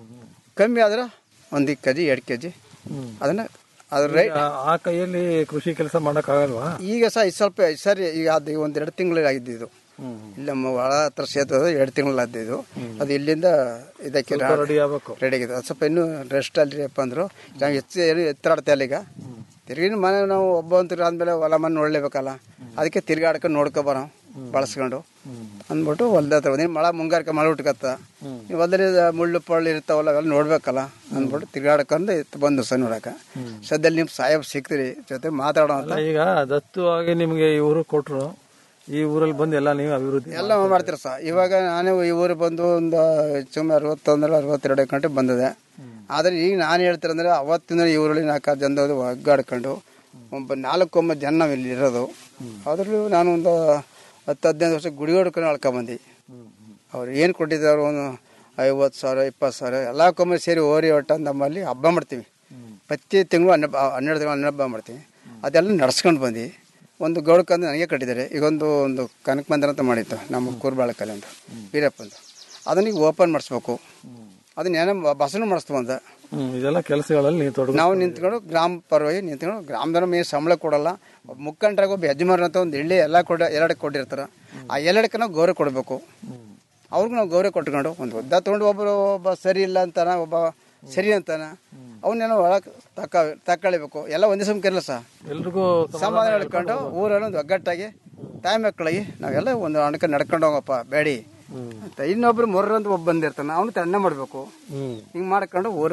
S10: ಕಮ್ಮಿ ಆದ್ರೆ ಒಂದು ಕೆ ಜಿ ಎರಡು ಕೆ ಜಿ ಅದನ್ನು ಅದ್ರ ರೈ
S9: ಆ- ಆ ಕೈಯಲ್ಲಿ ಕೃಷಿ ಕೆಲಸ ಮಾಡಕ್ ಆಗಲ್ವಾ
S10: ಈಗ ಸಹ ಇದು ಸ್ವಲ್ಪ ಸರಿ ಈಗ ಅದು ಒಂದು ಎರಡು ತಿಂಗಳು ಆಗಿದ್ದು ಇದು ಇಲ್ಲಿ ನಮ್ಮ ಒಳ ಹತ್ರ ಸೇತುವೆ ಎರಡು ತಿಂಗಳು ಆದ್ದು ಅದು ಇಲ್ಲಿಂದ ಇದಕ್ಕೆ
S9: ರೆಡಿ ಆಗ್ಬೇಕು
S10: ರೆಡಿ ಆಗಿದೆ ಅದು ಸ್ವಲ್ಪ ಇನ್ನೂ ರೆಸ್ಟ್ ಅಲ್ಲಿರಪ್ಪ ಅಂದರು ನಾವು ಹೆಚ್ಚು ಏನು ಎತ್ತರಾಡ್ತಾ ಇಲ್ಲ ಈಗ ತಿರ್ಗಿ ಮನೆ ನಾವು ಒಬ್ಬ ಅಂತರ ಆದ್ಮೇಲೆ ಹೊಲ ಮನೆ ನೋಡ್ಲೇಬೇಕಲ್ಲ ಅದಕ್ಕೆ ತಿರ್ಗಾಡ್ಕೊಂಡು ನೋಡ್ಕೊ ಬರೋ ಬಳಸ್ಕೊಂಡು ಅಂದ್ಬಿಟ್ಟು ಹೊಲ್ದ ಹತ್ರ ಬಂದು ಮಳೆ ಮುಂಗಾರಿಕೆ ಮಳೆ ಹುಟ್ಕತ್ತ ಈ ಹೊಲದಲ್ಲಿ ಮುಳ್ಳು ಪಳ್ಳು ಇರ್ತಾವಲ್ಲ ಅವೆಲ್ಲ ನೋಡ್ಬೇಕಲ್ಲ ಅಂದ್ಬಿಟ್ಟು ತಿರ್ಗಾಡ್ಕೊಂಡು ಎತ್ತು ಬಂದು ಸಹ ನೋಡಕ ಸದ್ಯದಲ್ಲಿ ನಿಮ್ಮ ಸಾಹೇಬ್ ಸಿಕ್ತಿರಿ ಜೊತೆ ಮಾತಾಡೋ ಅಂತ
S9: ಅಲ್ಲ, ಈಗ ದತ್ತು ಆಗಿ ನಿಮ್ಗೆ ಈ ಊರು ಕೊಟ್ರು ಈ ಊರಲ್ಲಿ ಬಂದು ಎಲ್ಲ ನೀವು ಅಭಿವೃದ್ಧಿ
S10: ಎಲ್ಲ ಮಾಡ್ತೀರ ಸರ್ ಇವಾಗ ನಾನೇ ಈ ಊರಿಗೆ ಬಂದು ಒಂದು ಸುಮ್ಮನೆ ಅರವತ್ತೊಂದರ ಅರವತ್ತೆರಡು ಗಂಟೆ ಬಂದಿದೆ ಆದರೆ ಈಗ ನಾನು ಹೇಳ್ತೀರಂದ್ರೆ ಅವತ್ತಿನ ಈ ಊರಲ್ಲಿ ನಾಲ್ಕು ಜನ ಒಗ್ಗಾಡ್ಕೊಂಡು ಒಬ್ಬ ನಾಲ್ಕು ಒಂಬತ್ತು ಜನ ನಾವು ಇಲ್ಲಿ ಇರೋದು ಅದರಲ್ಲೂ ನಾನು ಒಂದು ಹತ್ತು ಹದಿನೈದು ವರ್ಷ ಗುಡಿ ಹೊಡ್ಕೊಂಡು ಅಳ್ಕೊಂಬಂದು ಅವ್ರು ಏನು ಕೊಟ್ಟಿದ್ದಾರೆ ಒಂದು ಐವತ್ತು ಸಾವಿರ ಇಪ್ಪತ್ತು ಸಾವಿರ ಎಲ್ಲ ಕೊಮ್ಮೆ ಸೇರಿ ಓರಿ ಒಟ್ಟ ನಮ್ಮಲ್ಲಿ ಹಬ್ಬ ಮಾಡ್ತೀವಿ ಪ್ರತಿ ತಿಂಗಳು ಹನ್ನೆ ಹನ್ನೆರಡು ತಿಂಗಳು ಹನ್ನೆರಡು ಹಬ್ಬ ಮಾಡ್ತೀವಿ ಅದೆಲ್ಲ ನಡ್ಸ್ಕೊಂಡು ಬಂದು ಒಂದು ಗೌಡಕ್ಕಂದು ನನಗೆ ಕಟ್ಟಿದ್ದಾರೆ ಈಗ ಒಂದು ಒಂದು ಕನಕ ಮಂದಿರ ಅಂತ ಮಾಡಿತ್ತು ನಮ್ಮ ಕೂರ್ಬಾಳಕಲ್ಲಿ ಅಂತ ವೀರಪ್ಪ ಅಂತ ಅದನ್ನ ಈಗ ಓಪನ್ ಮಾಡಿಸ್ಬೇಕು ಅದನ್ನ ಏನೋ ಬಸನು ಮಾಡಿಸ್ತು ಬಂದ
S9: ಹ್ಮ್ ಇದೆಲ್ಲ ಕೆಲಸಗಳಲ್ಲಿ ನೀವು ತೊಡಗು
S10: ನಾವು ನಿಂತ್ಕೊಂಡು ಗ್ರಾಮ ಪರವಾಗಿ ನಿಂತ್ಕೊಂಡು ಗ್ರಾಮದವ್ರ ಮೇಲೆ ಸಂಬಳ ಕೊಡಲ್ಲ ಒಬ್ಬ ಮುಖಂಡರಾಗ ಒಬ್ಬ ಯಜಮಾನ ಅಂತ ಒಂದು ಎಳ್ಳಿ ಎಲ್ಲ ಕೊಡ ಎರಡಕ್ಕೆ ಕೊಟ್ಟಿರ್ತಾರೆ ಆ ಎರಡಕ್ಕೆ ನಾವು ಗೌರವ ಕೊಡಬೇಕು ಅವ್ರಿಗೂ ನಾವು ಗೌರವ ಕೊಟ್ಕೊಂಡು ಒಂದು ಉದ್ದ ತೊಗೊಂಡು ಒಬ್ಬರು ಒಬ್ಬ ಸರಿ ಇಲ್ಲ ಅಂತಾನ ಒಬ್ಬ ಸರಿ ಅಂತಾನ ಅವನ್ನೇನೋ ಒಳಗೆ ತಕ್ಕ ತಕ್ಕಳಿಬೇಕು ಎಲ್ಲ ಒಂದೇ ಸಮ ಕರಿಲ್ಲ ಸಹ
S9: ಎಲ್ರಿಗೂ
S10: ಸಮಾಧಾನ ಹೇಳ್ಕೊಂಡು ಊರಲ್ಲಿ ಒಂದು ಒಗ್ಗಟ್ಟಾಗಿ ತಾಯಿ ಮಕ್ಕಳಿಗೆ ನಾವೆಲ್ಲ ಒಂದು ಅಣಕ ನಡ್ಕೊಂಡು ಹೋಗಪ್ಪ ಬೇಡಿ ಅಂತ ಇನ್ನೊಬ್ರು ಮೊರ್ರಂತ ಒಬ್ಬ ಬಂದಿರ್ತಾನೆ ಅವನು ತಣ್ಣ ಮಾಡಬೇಕು ಹಿಂಗೆ ಮಾಡ್ಕೊಂಡು ಊರೇ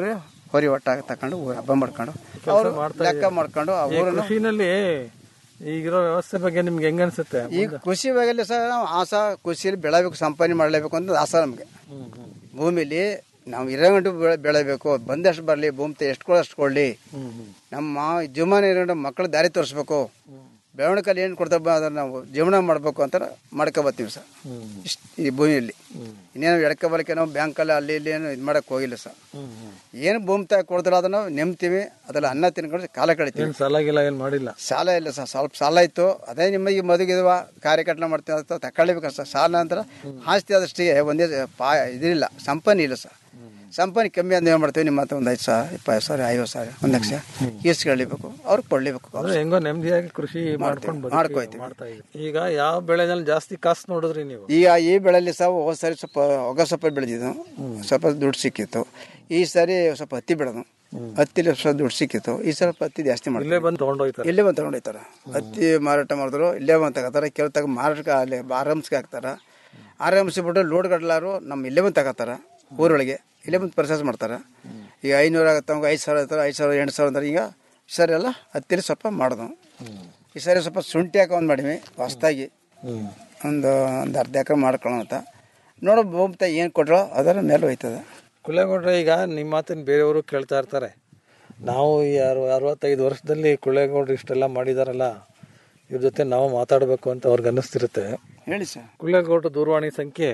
S10: ಹೊರಿ ಒಟ್ಟಾಗ ತಕೊಂಡು ಊರ್ ಹಬ್ಬ ಮಾಡ್ಕೊಂಡು
S9: ಕೆಲ್ಸ
S10: ಅವರು
S9: ಮಾಡ್ತಾ
S10: ಲೆಕ್ಕ
S9: ಇದ್ದೀರಿ.
S10: ಮಾಡ್ಕೊಂಡು ಆ
S9: ಈ
S10: ಊರನ್ನು
S9: ಕೃಷಿನಲ್ಲಿ ಈಗಿರೋ ವ್ಯವಸ್ಥೆ ಬಗ್ಗೆ ನಿಮ್ಗೆ ಹೆಂಗ ಅನ್ಸುತ್ತೆ
S10: ಈ ಕೃಷಿ ಬಗ್ಗೆ ಸರ್ ನಾವು ಆಸ ಕೃಷಿಯಲ್ಲಿ ಬೆಳಬೇಕು ಸಂಪಾದನೆ ಮಾಡಲೇಬೇಕು ಅಂತ ಆಸ ನಮಗೆ ಭೂಮಿಲಿ ನಾವು ಇರೋಗಂಟು ಬೆಳೆ ಬೆಳೆಬೇಕು ಬಂದಷ್ಟು ಬರಲಿ ಭೂಮಿ ಎಷ್ಟು ಕೊಡೋ ಅಷ್ಟು ಕೊಡಲಿ ನಮ್ಮ ಜೀವಮಾನ ಇರೋ ಮಕ್ಕಳು ದಾರಿ ತೋರಿಸ್ಬೇಕು ಬೆಳವಣಿಗೆಯಲ್ಲಿ ಏನು ಕೊಡ್ತಾ ಅದನ್ನ ನಾವು ಜೀವನ ಮಾಡಬೇಕು ಅಂತ ಮಾಡ್ಕೊ ಬರ್ತೀವಿ ಸರ್ ಇಷ್ಟು ಈ ಭೂಮಿಯಲ್ಲಿ ಇನ್ನೇನು ಎಡಕ ಬಲಕ್ಕೆ ನಾವು ಬ್ಯಾಂಕಲ್ಲಿ ಅಲ್ಲಿ ಇಲ್ಲಿ ಏನು ಇದು ಮಾಡಕ್ಕೆ ಹೋಗಿಲ್ಲ ಸರ್ ಏನು ಭೂಮಿ ತಾಯಿ ಕೊಡ್ತಾರ ಅದನ್ನ ನೆಮ್ತೀವಿ ಅದ್ರಲ್ಲಿ ಅನ್ನ ತಿನ್ಕೊಂಡು ಕಾಲ ಕಳಿತೀವಿ
S9: ಏನ್ ಸಾಲ ಗಿಲ ಏನ್ ಮಾಡಿಲ್ಲ
S10: ಸಾಲ ಇಲ್ಲ ಸರ್ ಸ್ವಲ್ಪ ಸಾಲ ಇತ್ತು ಅದೇ ನಿಮಗೆ ಮದುಗಿದವ ಕಾರ್ಯಕರ್ತನ ಮಾಡ್ತೀವಿ ಅಂತ ತಗೊಳ್ಬೇಕು ಸರ್ ಸಾಲ ನಂತರ ಆಸ್ತಿ ಆದಷ್ಟಿಗೆ ಒಂದೇ ಪಾ ಇದಿಲ್ಲ ಸಂಪನ್ನ ಇಲ್ಲ ಸರ್ ಸಂಪನ್ನ ಕಮ್ಮಿ ಅಂದ್ರೆ ಏನು ಮಾಡ್ತೀವಿ ನಿಮ್ಮ ಹತ್ರ ಒಂದು ಐದು ಸಾವಿರ ಇಪ್ಪತ್ತು ಸಾವಿರ ಐವತ್ತು ಸಾವಿರ ಒಂದು ಲಕ್ಷ ಈಸ್ಕೊಳ್ಳಿಬೇಕು ಅವ್ರಿಗೆ ಕೊಡ್ಲೇಬೇಕು
S9: ಅಂದ್ರೆ ಹೆಂಗೋ ನೆಮ್ಮದಿಯಾಗಿ ಕೃಷಿ ಮಾಡ್ಕೊಂಡು ಬದುಕಿ
S10: ಮಾಡ್ಕೊಯ್ತೀವಿ.
S9: ಮಾಡ್ತಾ ಇದ್ದೀವಿ ಈಗ ಯಾವ ಬೆಳೆನಲ್ಲಿ ಜಾಸ್ತಿ ಕಾಸು ನೋಡಿದ್ರಿ ನೀವು
S10: ಈಗ ಈ ಬೆಳೆಯಲ್ಲಿ ಸಹ ಹೋದ ಸಾರಿ ಸ್ವಲ್ಪ ಹೊಗ ಸೊಪ್ಪ ಬೆಳೆದಿದ್ದು ಸ್ವಲ್ಪ ದುಡ್ಡು ಸಿಕ್ಕಿತ್ತು ಈ ಸಾರಿ ಸ್ವಲ್ಪ ಹತ್ತಿ ಬೆಳೆದು ಹತ್ತಿಲಿ ಸ್ವಲ್ಪ ದುಡ್ಡು ಸಿಕ್ಕಿತ್ತು ಈ ಸ್ವಲ್ಪ ಹತ್ತಿ ಜಾಸ್ತಿ ಮಾಡಿ
S9: ಇಲ್ಲೇ ಬಂದು ತಗೊಂಡೋಗ್ತಾರೆ
S10: ಇಲ್ಲೇ ಬಂದು ತಗೊಂಡೋಗ್ತಾರೆ ಹತ್ತಿ ಮಾರಾಟ ಮಾಡಿದ್ರು ಇಲ್ಲೇ ಬಂದು ತಗೋತಾರೆ ಕೆಲವು ತಗ ಮಾರಾಟಕ್ಕೆ ಅಲ್ಲಿ ಆರಾಮ್ಸ್ಗೆ ಹಾಕ್ತಾರೆ ಆರಾಮ್ಸಿ ಬಿಟ್ಟು ಲೋಡ್ ಗಡ್ಲಾರು ನಮ್ಮ ಇಲ್ಲೇ ಬಂದು ತಗೋತಾರೆ ಊರೊಳಗೆ ಇಲ್ಲೇ ಬಂದು ಪ್ರೊಸೆಸ್ ಮಾಡ್ತಾರೆ ಈಗ ಐನೂರು ಆಗುತ್ತೆ ಅವ್ಗೆ ಐದು ಸಾವಿರ ಆಯ್ತಾರೆ ಐದು ಸಾವಿರ ಎಂಟು ಸಾವಿರ ಅಂತಾರೆ ಈಗ ಈ ಸರಿ ಎಲ್ಲ ಹತ್ತಿಲಿ ಸ್ವಲ್ಪ ಮಾಡಿದ್ವು ಈ ಸರಿ ಸ್ವಲ್ಪ ಶುಂಠಿ ಹಾಕಿ ಒಂದು ಮಾಡೀವಿ ಹೊಸ್ದಾಗಿ ಒಂದು ಒಂದು ಅರ್ಧ ಎಕರೆ ಮಾಡ್ಕೊಳ್ಳೋ ಅಂತ ನೋಡೋ ಭೂಮಿ ಏನು ಕೊಟ್ಟರೋ ಅದರ ಮೇಲೆ ಹೋಯ್ತದೆ
S9: ಕುಳ್ಳೇಗೌಡ್ರೆ ಈಗ ನಿಮ್ಮ ಮಾತನ್ನ ಬೇರೆಯವರು ಕೇಳ್ತಾ ಇರ್ತಾರೆ ನಾವು ಈ ಅರವ ಅರವತ್ತೈದು ವರ್ಷದಲ್ಲಿ ಕುಳ್ಳೇಗೌಡ್ರು ಇಷ್ಟೆಲ್ಲ ಮಾಡಿದಾರಲ್ಲ ಇವ್ರ ಜೊತೆ ನಾವು ಮಾತಾಡಬೇಕು ಅಂತ ಅವ್ರಿಗೆ ಅನ್ನಿಸ್ತಿರುತ್ತೆ
S10: ಹೇಳಿ ಸರ್
S9: ಕುಳ್ಳೇಗೌಡ್ರ ದೂರವಾಣಿ ಸಂಖ್ಯೆ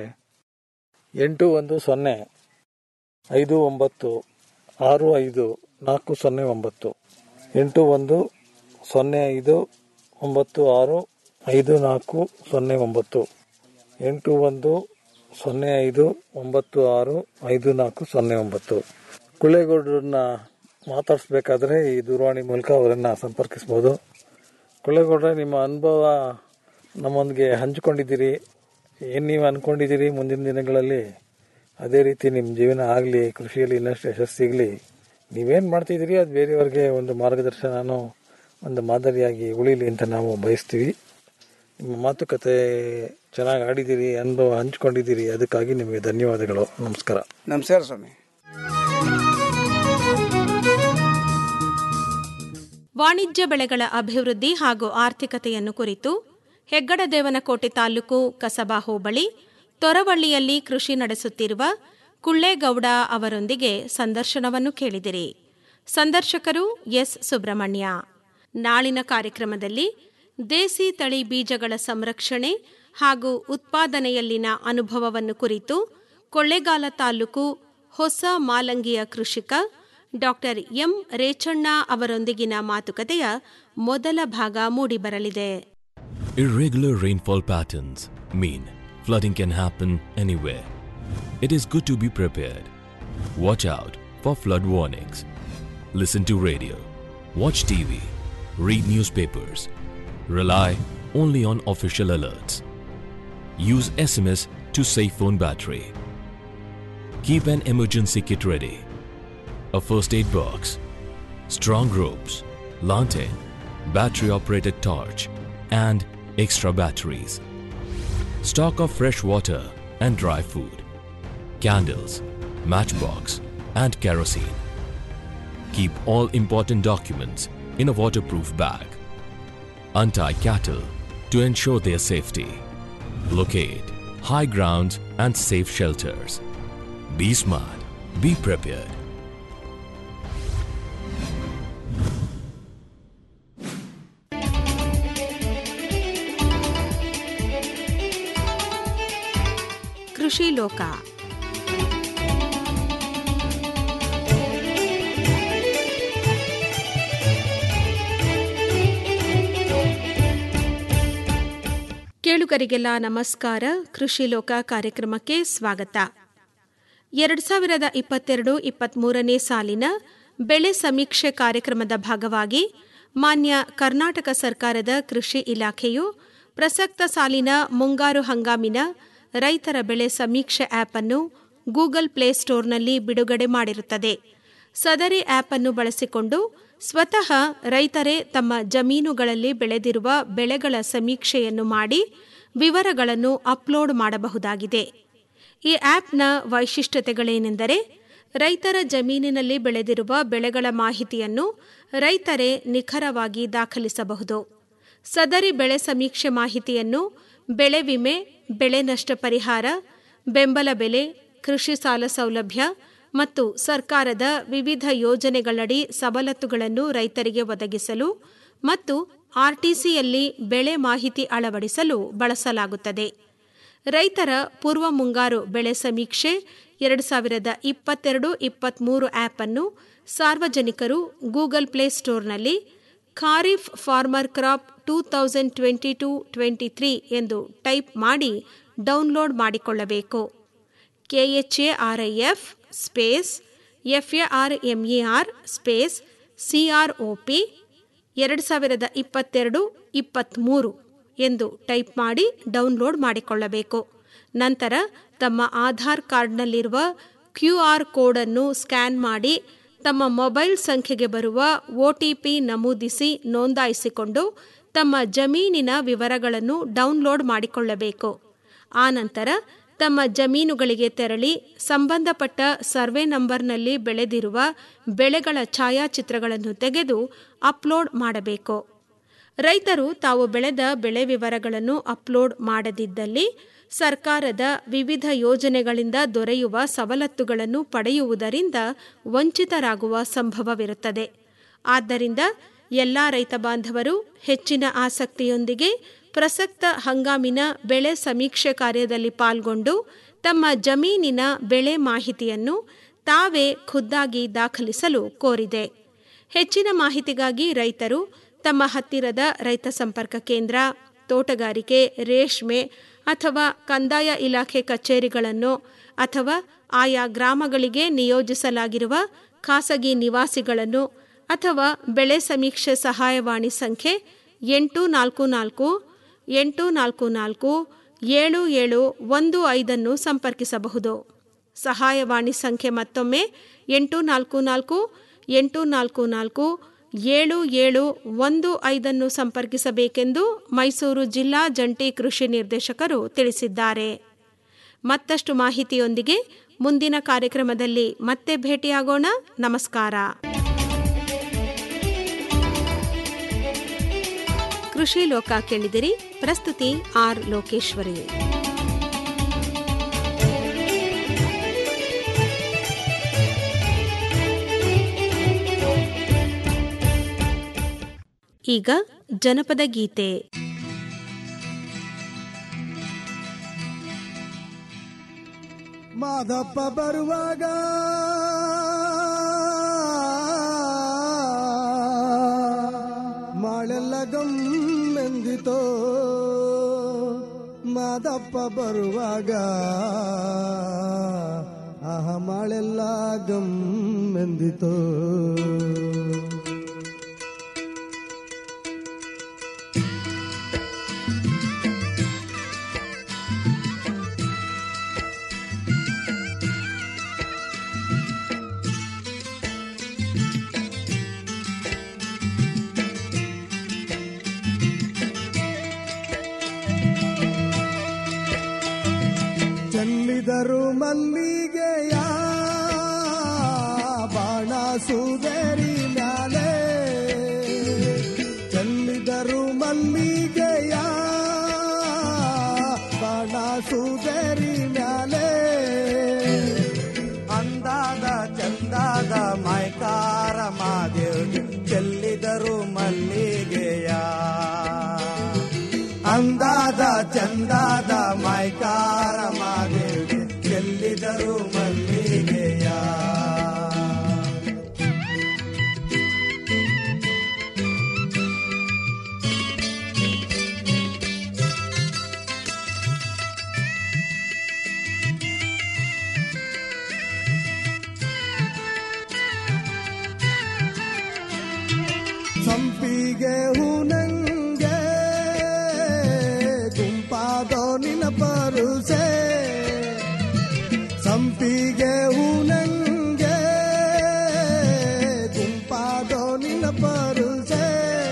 S9: ಎಂಟು ಒಂದು ಸೊನ್ನೆ ಐದು ಒಂಬತ್ತು ಆರು ಐದು ನಾಲ್ಕು ಸೊನ್ನೆ ಒಂಬತ್ತು ಎಂಟು ಒಂದು ಸೊನ್ನೆ ಐದು ಒಂಬತ್ತು ಆರು ಐದು ನಾಲ್ಕು ಸೊನ್ನೆ ಒಂಬತ್ತು ಎಂಟು ಒಂದು ಸೊನ್ನೆ ಐದು ಒಂಬತ್ತು ಆರು ಐದು ನಾಲ್ಕು ಸೊನ್ನೆ ಒಂಬತ್ತು ಕುಳ್ಳೇಗೌಡ್ರನ್ನ ಮಾತಾಡಿಸ್ಬೇಕಾದ್ರೆ ಈ ದೂರವಾಣಿ ಮೂಲಕ ಅವರನ್ನು ಸಂಪರ್ಕಿಸ್ಬೋದು ಕುಳ್ಳೇಗೌಡ್ರೆ ನಿಮ್ಮ ಅನುಭವ ನಮ್ಮೊಂದಿಗೆ ಹಂಚಿಕೊಂಡಿದ್ದೀರಿ ಏನು ನೀವು ಅಂದ್ಕೊಂಡಿದ್ದೀರಿ ಮುಂದಿನ ದಿನಗಳಲ್ಲಿ ಅದೇ ರೀತಿ ನಿಮ್ಮ ಜೀವನ ಆಗಲಿ ಕೃಷಿಯಲ್ಲಿ ಇನ್ನಷ್ಟು ಯಶಸ್ಸು ಸಿಗಲಿ ನೀವೇನು ಮಾಡ್ತಿದ್ದೀರಿ ಅದು ಬೇರೆಯವ್ರಿಗೆ ಒಂದು ಮಾರ್ಗದರ್ಶನನೂ ಒಂದು ಮಾದರಿಯಾಗಿ ಉಳಿಲಿ ಅಂತ ನಾವು ಬಯಸ್ತೀವಿ ನಿಮ್ಮ ಮಾತುಕತೆ ಚೆನ್ನಾಗಿ ಆಡಿದ್ದೀರಿ ಅನುಭವ ಹಂಚ್ಕೊಂಡಿದ್ದೀರಿ ಅದಕ್ಕಾಗಿ ನಿಮಗೆ ಧನ್ಯವಾದಗಳು ನಮಸ್ಕಾರ
S10: ನಮಸ್ಕಾರ ಸ್ವಾಮಿ
S2: ವಾಣಿಜ್ಯ ಬೆಳೆಗಳ ಅಭಿವೃದ್ಧಿ ಹಾಗೂ ಆರ್ಥಿಕತೆಯನ್ನು ಕುರಿತು ಹೆಗ್ಗಡದೇವನಕೋಟೆ ತಾಲೂಕು ಕಸಬಾ ಹೋಬಳಿ ತೊರವಳ್ಳಿಯಲ್ಲಿ ಕೃಷಿ ನಡೆಸುತ್ತಿರುವ ಕುಳ್ಳೇಗೌಡ ಅವರೊಂದಿಗೆ ಸಂದರ್ಶನವನ್ನು ಕೇಳಿದಿರಿ ಸಂದರ್ಶಕರು ಎಸ್ ಸುಬ್ರಹ್ಮಣ್ಯ ನಾಳಿನ ಕಾರ್ಯಕ್ರಮದಲ್ಲಿ ದೇಸಿ ತಳಿ ಬೀಜಗಳ ಸಂರಕ್ಷಣೆ ಹಾಗೂ ಉತ್ಪಾದನೆಯಲ್ಲಿನ ಅನುಭವವನ್ನು ಕುರಿತು ಕೊಳ್ಳೇಗಾಲ ತಾಲೂಕು ಹೊಸ ಮಾಲಂಗಿಯ ಕೃಷಿಕ ಡಾಕ್ಟರ್ ಎಂ ರೇಚಣ್ಣ ಅವರೊಂದಿಗಿನ ಮಾತುಕತೆಯ ಮೊದಲ ಭಾಗ ಮೂಡಿಬರಲಿದೆ
S3: Irregular rainfall patterns mean flooding can happen anywhere. It is good to be prepared. Watch out for flood warnings. Listen to radio. Watch TV. Read newspapers. Rely only on official alerts. Use SMS to save phone battery. Keep an emergency kit ready. A first aid box, strong ropes, lantern, battery operated torch, and extra batteries. Stock of fresh water and dry food, candles, matchbox, and kerosene. Keep all important documents in a waterproof bag. Untie cattle to ensure their safety. Locate high grounds and safe shelters. Be smart, be prepared.
S2: ಕೃಷಿ ಲೋಕ ಕೇಳುಗರಿಗೆಲ್ಲ ನಮಸ್ಕಾರ ಕೃಷಿ ಲೋಕ ಕಾರ್ಯಕ್ರಮಕ್ಕೆ ಸ್ವಾಗತ ಎರಡು ಸಾವಿರದ ಇಪ್ಪತ್ತೆರಡು ಇಪ್ಪತ್ತ್ಮೂರನೇ ಸಾಲಿನ ಬೆಳೆ ಸಮೀಕ್ಷೆ ಕಾರ್ಯಕ್ರಮದ ಭಾಗವಾಗಿ ಮಾನ್ಯ ಕರ್ನಾಟಕ ಸರ್ಕಾರದ ಕೃಷಿ ಇಲಾಖೆಯು ಪ್ರಸಕ್ತ ಸಾಲಿನ ಮುಂಗಾರು ಹಂಗಾಮಿನ ರೈತರ ಬೆಳೆ ಸಮೀಕ್ಷೆ ಆಪ್ ಅನ್ನು ಗೂಗಲ್ ಪ್ಲೇಸ್ಟೋರ್ನಲ್ಲಿ ಬಿಡುಗಡೆ ಮಾಡಿರುತ್ತದೆ ಸದರಿ ಆಪ್ ಅನ್ನು ಬಳಸಿಕೊಂಡು ಸ್ವತಃ ರೈತರೇ ತಮ್ಮ ಜಮೀನುಗಳಲ್ಲಿ ಬೆಳೆದಿರುವ ಬೆಳೆಗಳ ಸಮೀಕ್ಷೆಯನ್ನು ಮಾಡಿ ವಿವರಗಳನ್ನು ಅಪ್ಲೋಡ್ ಮಾಡಬಹುದಾಗಿದೆ ಈ ಆಪ್ನ ವೈಶಿಷ್ಟ್ಯತೆಗಳೇನೆಂದರೆ ರೈತರ ಜಮೀನಿನಲ್ಲಿ ಬೆಳೆದಿರುವ ಬೆಳೆಗಳ ಮಾಹಿತಿಯನ್ನು ರೈತರೇ ನಿಖರವಾಗಿ ದಾಖಲಿಸಬಹುದು ಸದರಿ ಬೆಳೆ ಸಮೀಕ್ಷೆ ಮಾಹಿತಿಯನ್ನು ಬೆಳೆ ವಿಮೆ ಬೆಳೆ ನಷ್ಟ ಪರಿಹಾರ ಬೆಂಬಲ ಬೆಲೆ ಕೃಷಿ ಸಾಲ ಸೌಲಭ್ಯ ಮತ್ತು ಸರ್ಕಾರದ ವಿವಿಧ ಯೋಜನೆಗಳಡಿ ಸವಲತ್ತುಗಳನ್ನು ರೈತರಿಗೆ ಒದಗಿಸಲು ಮತ್ತು ಆರ್ಟಿಸಿಯಲ್ಲಿ ಬೆಳೆ ಮಾಹಿತಿ ಅಳವಡಿಸಲು ಬಳಸಲಾಗುತ್ತದೆ ರೈತರ ಪೂರ್ವ ಮುಂಗಾರು ಬೆಳೆ ಸಮೀಕ್ಷೆ ಎರಡು ಸಾವಿರದ ಇಪ್ಪತ್ತೆರಡು ಇಪ್ಪತ್ತ್ಮೂರು ಆ್ಯಪ್ ಅನ್ನು ಸಾರ್ವಜನಿಕರು ಗೂಗಲ್ ಪ್ಲೇ ಸ್ಟೋರ್ನಲ್ಲಿ kharif farmer crop two thousand twenty two twenty three ಎಂದು ಟೈಪ್ ಮಾಡಿ ಡೌನ್ಲೋಡ್ ಮಾಡಿಕೊಳ್ಳಬೇಕು KHARIF space FARMER space CROP ಎರಡು ಸಾವಿರದ ಇಪ್ಪತ್ತೆರಡು ಇಪ್ಪತ್ತ್ಮೂರು ಎಂದು ಟೈಪ್ ಮಾಡಿ ಡೌನ್ಲೋಡ್ ಮಾಡಿಕೊಳ್ಳಬೇಕು ನಂತರ ತಮ್ಮ ಆಧಾರ್ ಕಾರ್ಡ್ನಲ್ಲಿರುವ ಕ್ಯೂ ಆರ್ ಕೋಡನ್ನು ಸ್ಕ್ಯಾನ್ ಮಾಡಿ ತಮ್ಮ ಮೊಬೈಲ್ ಸಂಖ್ಯೆಗೆ ಬರುವ ಒಟಿಪಿ ನಮೂದಿಸಿ ನೋಂದಾಯಿಸಿಕೊಂಡು ತಮ್ಮ ಜಮೀನಿನ ವಿವರಗಳನ್ನು ಡೌನ್ಲೋಡ್ ಮಾಡಿಕೊಳ್ಳಬೇಕು ಆನಂತರ ತಮ್ಮ ಜಮೀನುಗಳಿಗೆ ತೆರಳಿ ಸಂಬಂಧಪಟ್ಟ ಸರ್ವೆ ನಂಬರ್ನಲ್ಲಿ ಬೆಳೆದಿರುವ ಬೆಳೆಗಳ ಛಾಯಾಚಿತ್ರಗಳನ್ನು ತೆಗೆದು ಅಪ್ಲೋಡ್ ಮಾಡಬೇಕು ರೈತರು ತಾವು ಬೆಳೆದ ಬೆಳೆ ವಿವರಗಳನ್ನು ಅಪ್ಲೋಡ್ ಮಾಡದಿದ್ದಲ್ಲಿ ಸರ್ಕಾರದ ವಿವಿಧ ಯೋಜನೆಗಳಿಂದ ದೊರೆಯುವ ಸವಲತ್ತುಗಳನ್ನು ಪಡೆಯುವುದರಿಂದ ವಂಚಿತರಾಗುವ ಸಂಭವವಿರುತ್ತದೆ ಆದ್ದರಿಂದ ಎಲ್ಲ ರೈತ ಬಾಂಧವರು ಹೆಚ್ಚಿನ ಆಸಕ್ತಿಯೊಂದಿಗೆ ಪ್ರಸಕ್ತ ಹಂಗಾಮಿನ ಬೆಳೆ ಸಮೀಕ್ಷೆ ಕಾರ್ಯದಲ್ಲಿ ಪಾಲ್ಗೊಂಡು ತಮ್ಮ ಜಮೀನಿನ ಬೆಳೆ ಮಾಹಿತಿಯನ್ನು ತಾವೇ ಖುದ್ದಾಗಿ ದಾಖಲಿಸಲು ಕೋರಿದೆ ಹೆಚ್ಚಿನ ಮಾಹಿತಿಗಾಗಿ ರೈತರು ತಮ್ಮ ಹತ್ತಿರದ ರೈತ ಸಂಪರ್ಕ ಕೇಂದ್ರ ತೋಟಗಾರಿಕೆ ರೇಷ್ಮೆ ಅಥವಾ ಕಂದಾಯ ಇಲಾಖೆ ಕಚೇರಿಗಳನ್ನು ಅಥವಾ ಆಯಾ ಗ್ರಾಮಗಳಿಗೆ ನಿಯೋಜಿಸಲಾಗಿರುವ ಖಾಸಗಿ ನಿವಾಸಿಗಳನ್ನು ಅಥವಾ ಬೆಳೆ ಸಮೀಕ್ಷೆ ಸಹಾಯವಾಣಿ ಸಂಖ್ಯೆ ಎಂಟು ನಾಲ್ಕು ನಾಲ್ಕು ಎಂಟು ನಾಲ್ಕು ನಾಲ್ಕು ಏಳು ಏಳು ಒಂದು ಐದನ್ನು ಸಂಪರ್ಕಿಸಬಹುದು ಸಹಾಯವಾಣಿ ಸಂಖ್ಯೆ ಮತ್ತೊಮ್ಮೆ ಎಂಟು ನಾಲ್ಕು ನಾಲ್ಕು ಎಂಟು ನಾಲ್ಕು ನಾಲ್ಕು ಏಳು ಏಳು ಒಂದು ಐದನ್ನು ಸಂಪರ್ಕಿಸಬೇಕೆಂದು ಮೈಸೂರು ಜಿಲ್ಲಾ ಜಂಟಿ ಕೃಷಿ ನಿರ್ದೇಶಕರು ತಿಳಿಸಿದ್ದಾರೆ ಮತ್ತಷ್ಟು ಮಾಹಿತಿಯೊಂದಿಗೆ ಮುಂದಿನ ಕಾರ್ಯಕ್ರಮದಲ್ಲಿ ಮತ್ತೆ ಭೇಟಿಯಾಗೋಣ ನಮಸ್ಕಾರ ಕೃಷಿ ಲೋಕ ಕೇಳಿದಿರಿ ಪ್ರಸ್ತುತಿ ಆರ್ ಲೋಕೇಶ್ವರಿ ಈಗ ಜನಪದ ಗೀತೆ
S11: ಮಾದಪ್ಪ ಬರುವಾಗ ಮಾಳೆಲ್ಲ ಗಮ್ಮೆಂದಿತೋ ಮಾದಪ್ಪ ಬರುವಾಗ ಆಹ ಮಾಳೆಲ್ಲ ಗಮ್ಮೆಂದಿತೋ ಚೆಲ್ಲಿದರು ಮಲ್ಲಿಗೆಯ ಬಾಣ ಸುದರಿ ಮ್ಯಾಲೆ ಚೆಲ್ಲಿದರು ಮಲ್ಲಿಗೆಯ ಬಾಣ ಸುದರಿ ಮ್ಯಾಲೆ
S12: ಅಂದಾದ ಚಂದಾದ ಮೈಕಾರ ಮಾದೇವ್ಗೆ ಚೆಲ್ಲಿದರು ಮಲ್ಲಿಗೆಯ ಅಂದಾದ ಚಂದಾದ ಮೈಕಾರ ಮಾದೇವ್ಗೆ ಚೆಲ್ಲಿದರು ಮಲ್ಲಿಗೆಯ
S11: ಸಂಪಿಗೆ ಹೂನಂಗೆ ಗುಂಪಾದೋ ನಿನ ಪರುಸೆ ಸಂಪಿಗೆ ಹೂನಂಗೆ ಗುಂಪಾದೋ ನಿನ ಪರುಸೆ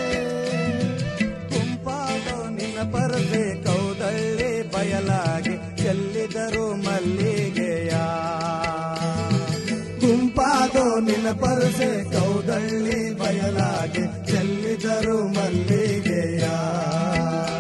S12: ಗುಂಪಾದೋ ನಿನ್ನ ಪರದೆ ಕೌದಳ್ಳಿ ಬಯಲಾಗಿ ಚೆಲ್ಲಿದರು ಮಲ್ಲಿಗೆಯ
S11: ಗುಂಪಾದೋ
S12: ಇಂಪಾದೋ ನಿನ್ನ ಪರಸೆ ಕೌದಳ್ಳಿ ಬಯಲಾಗೆ ಚೆಲ್ಲಿದರು ಮಲ್ಲಿಗೆಯ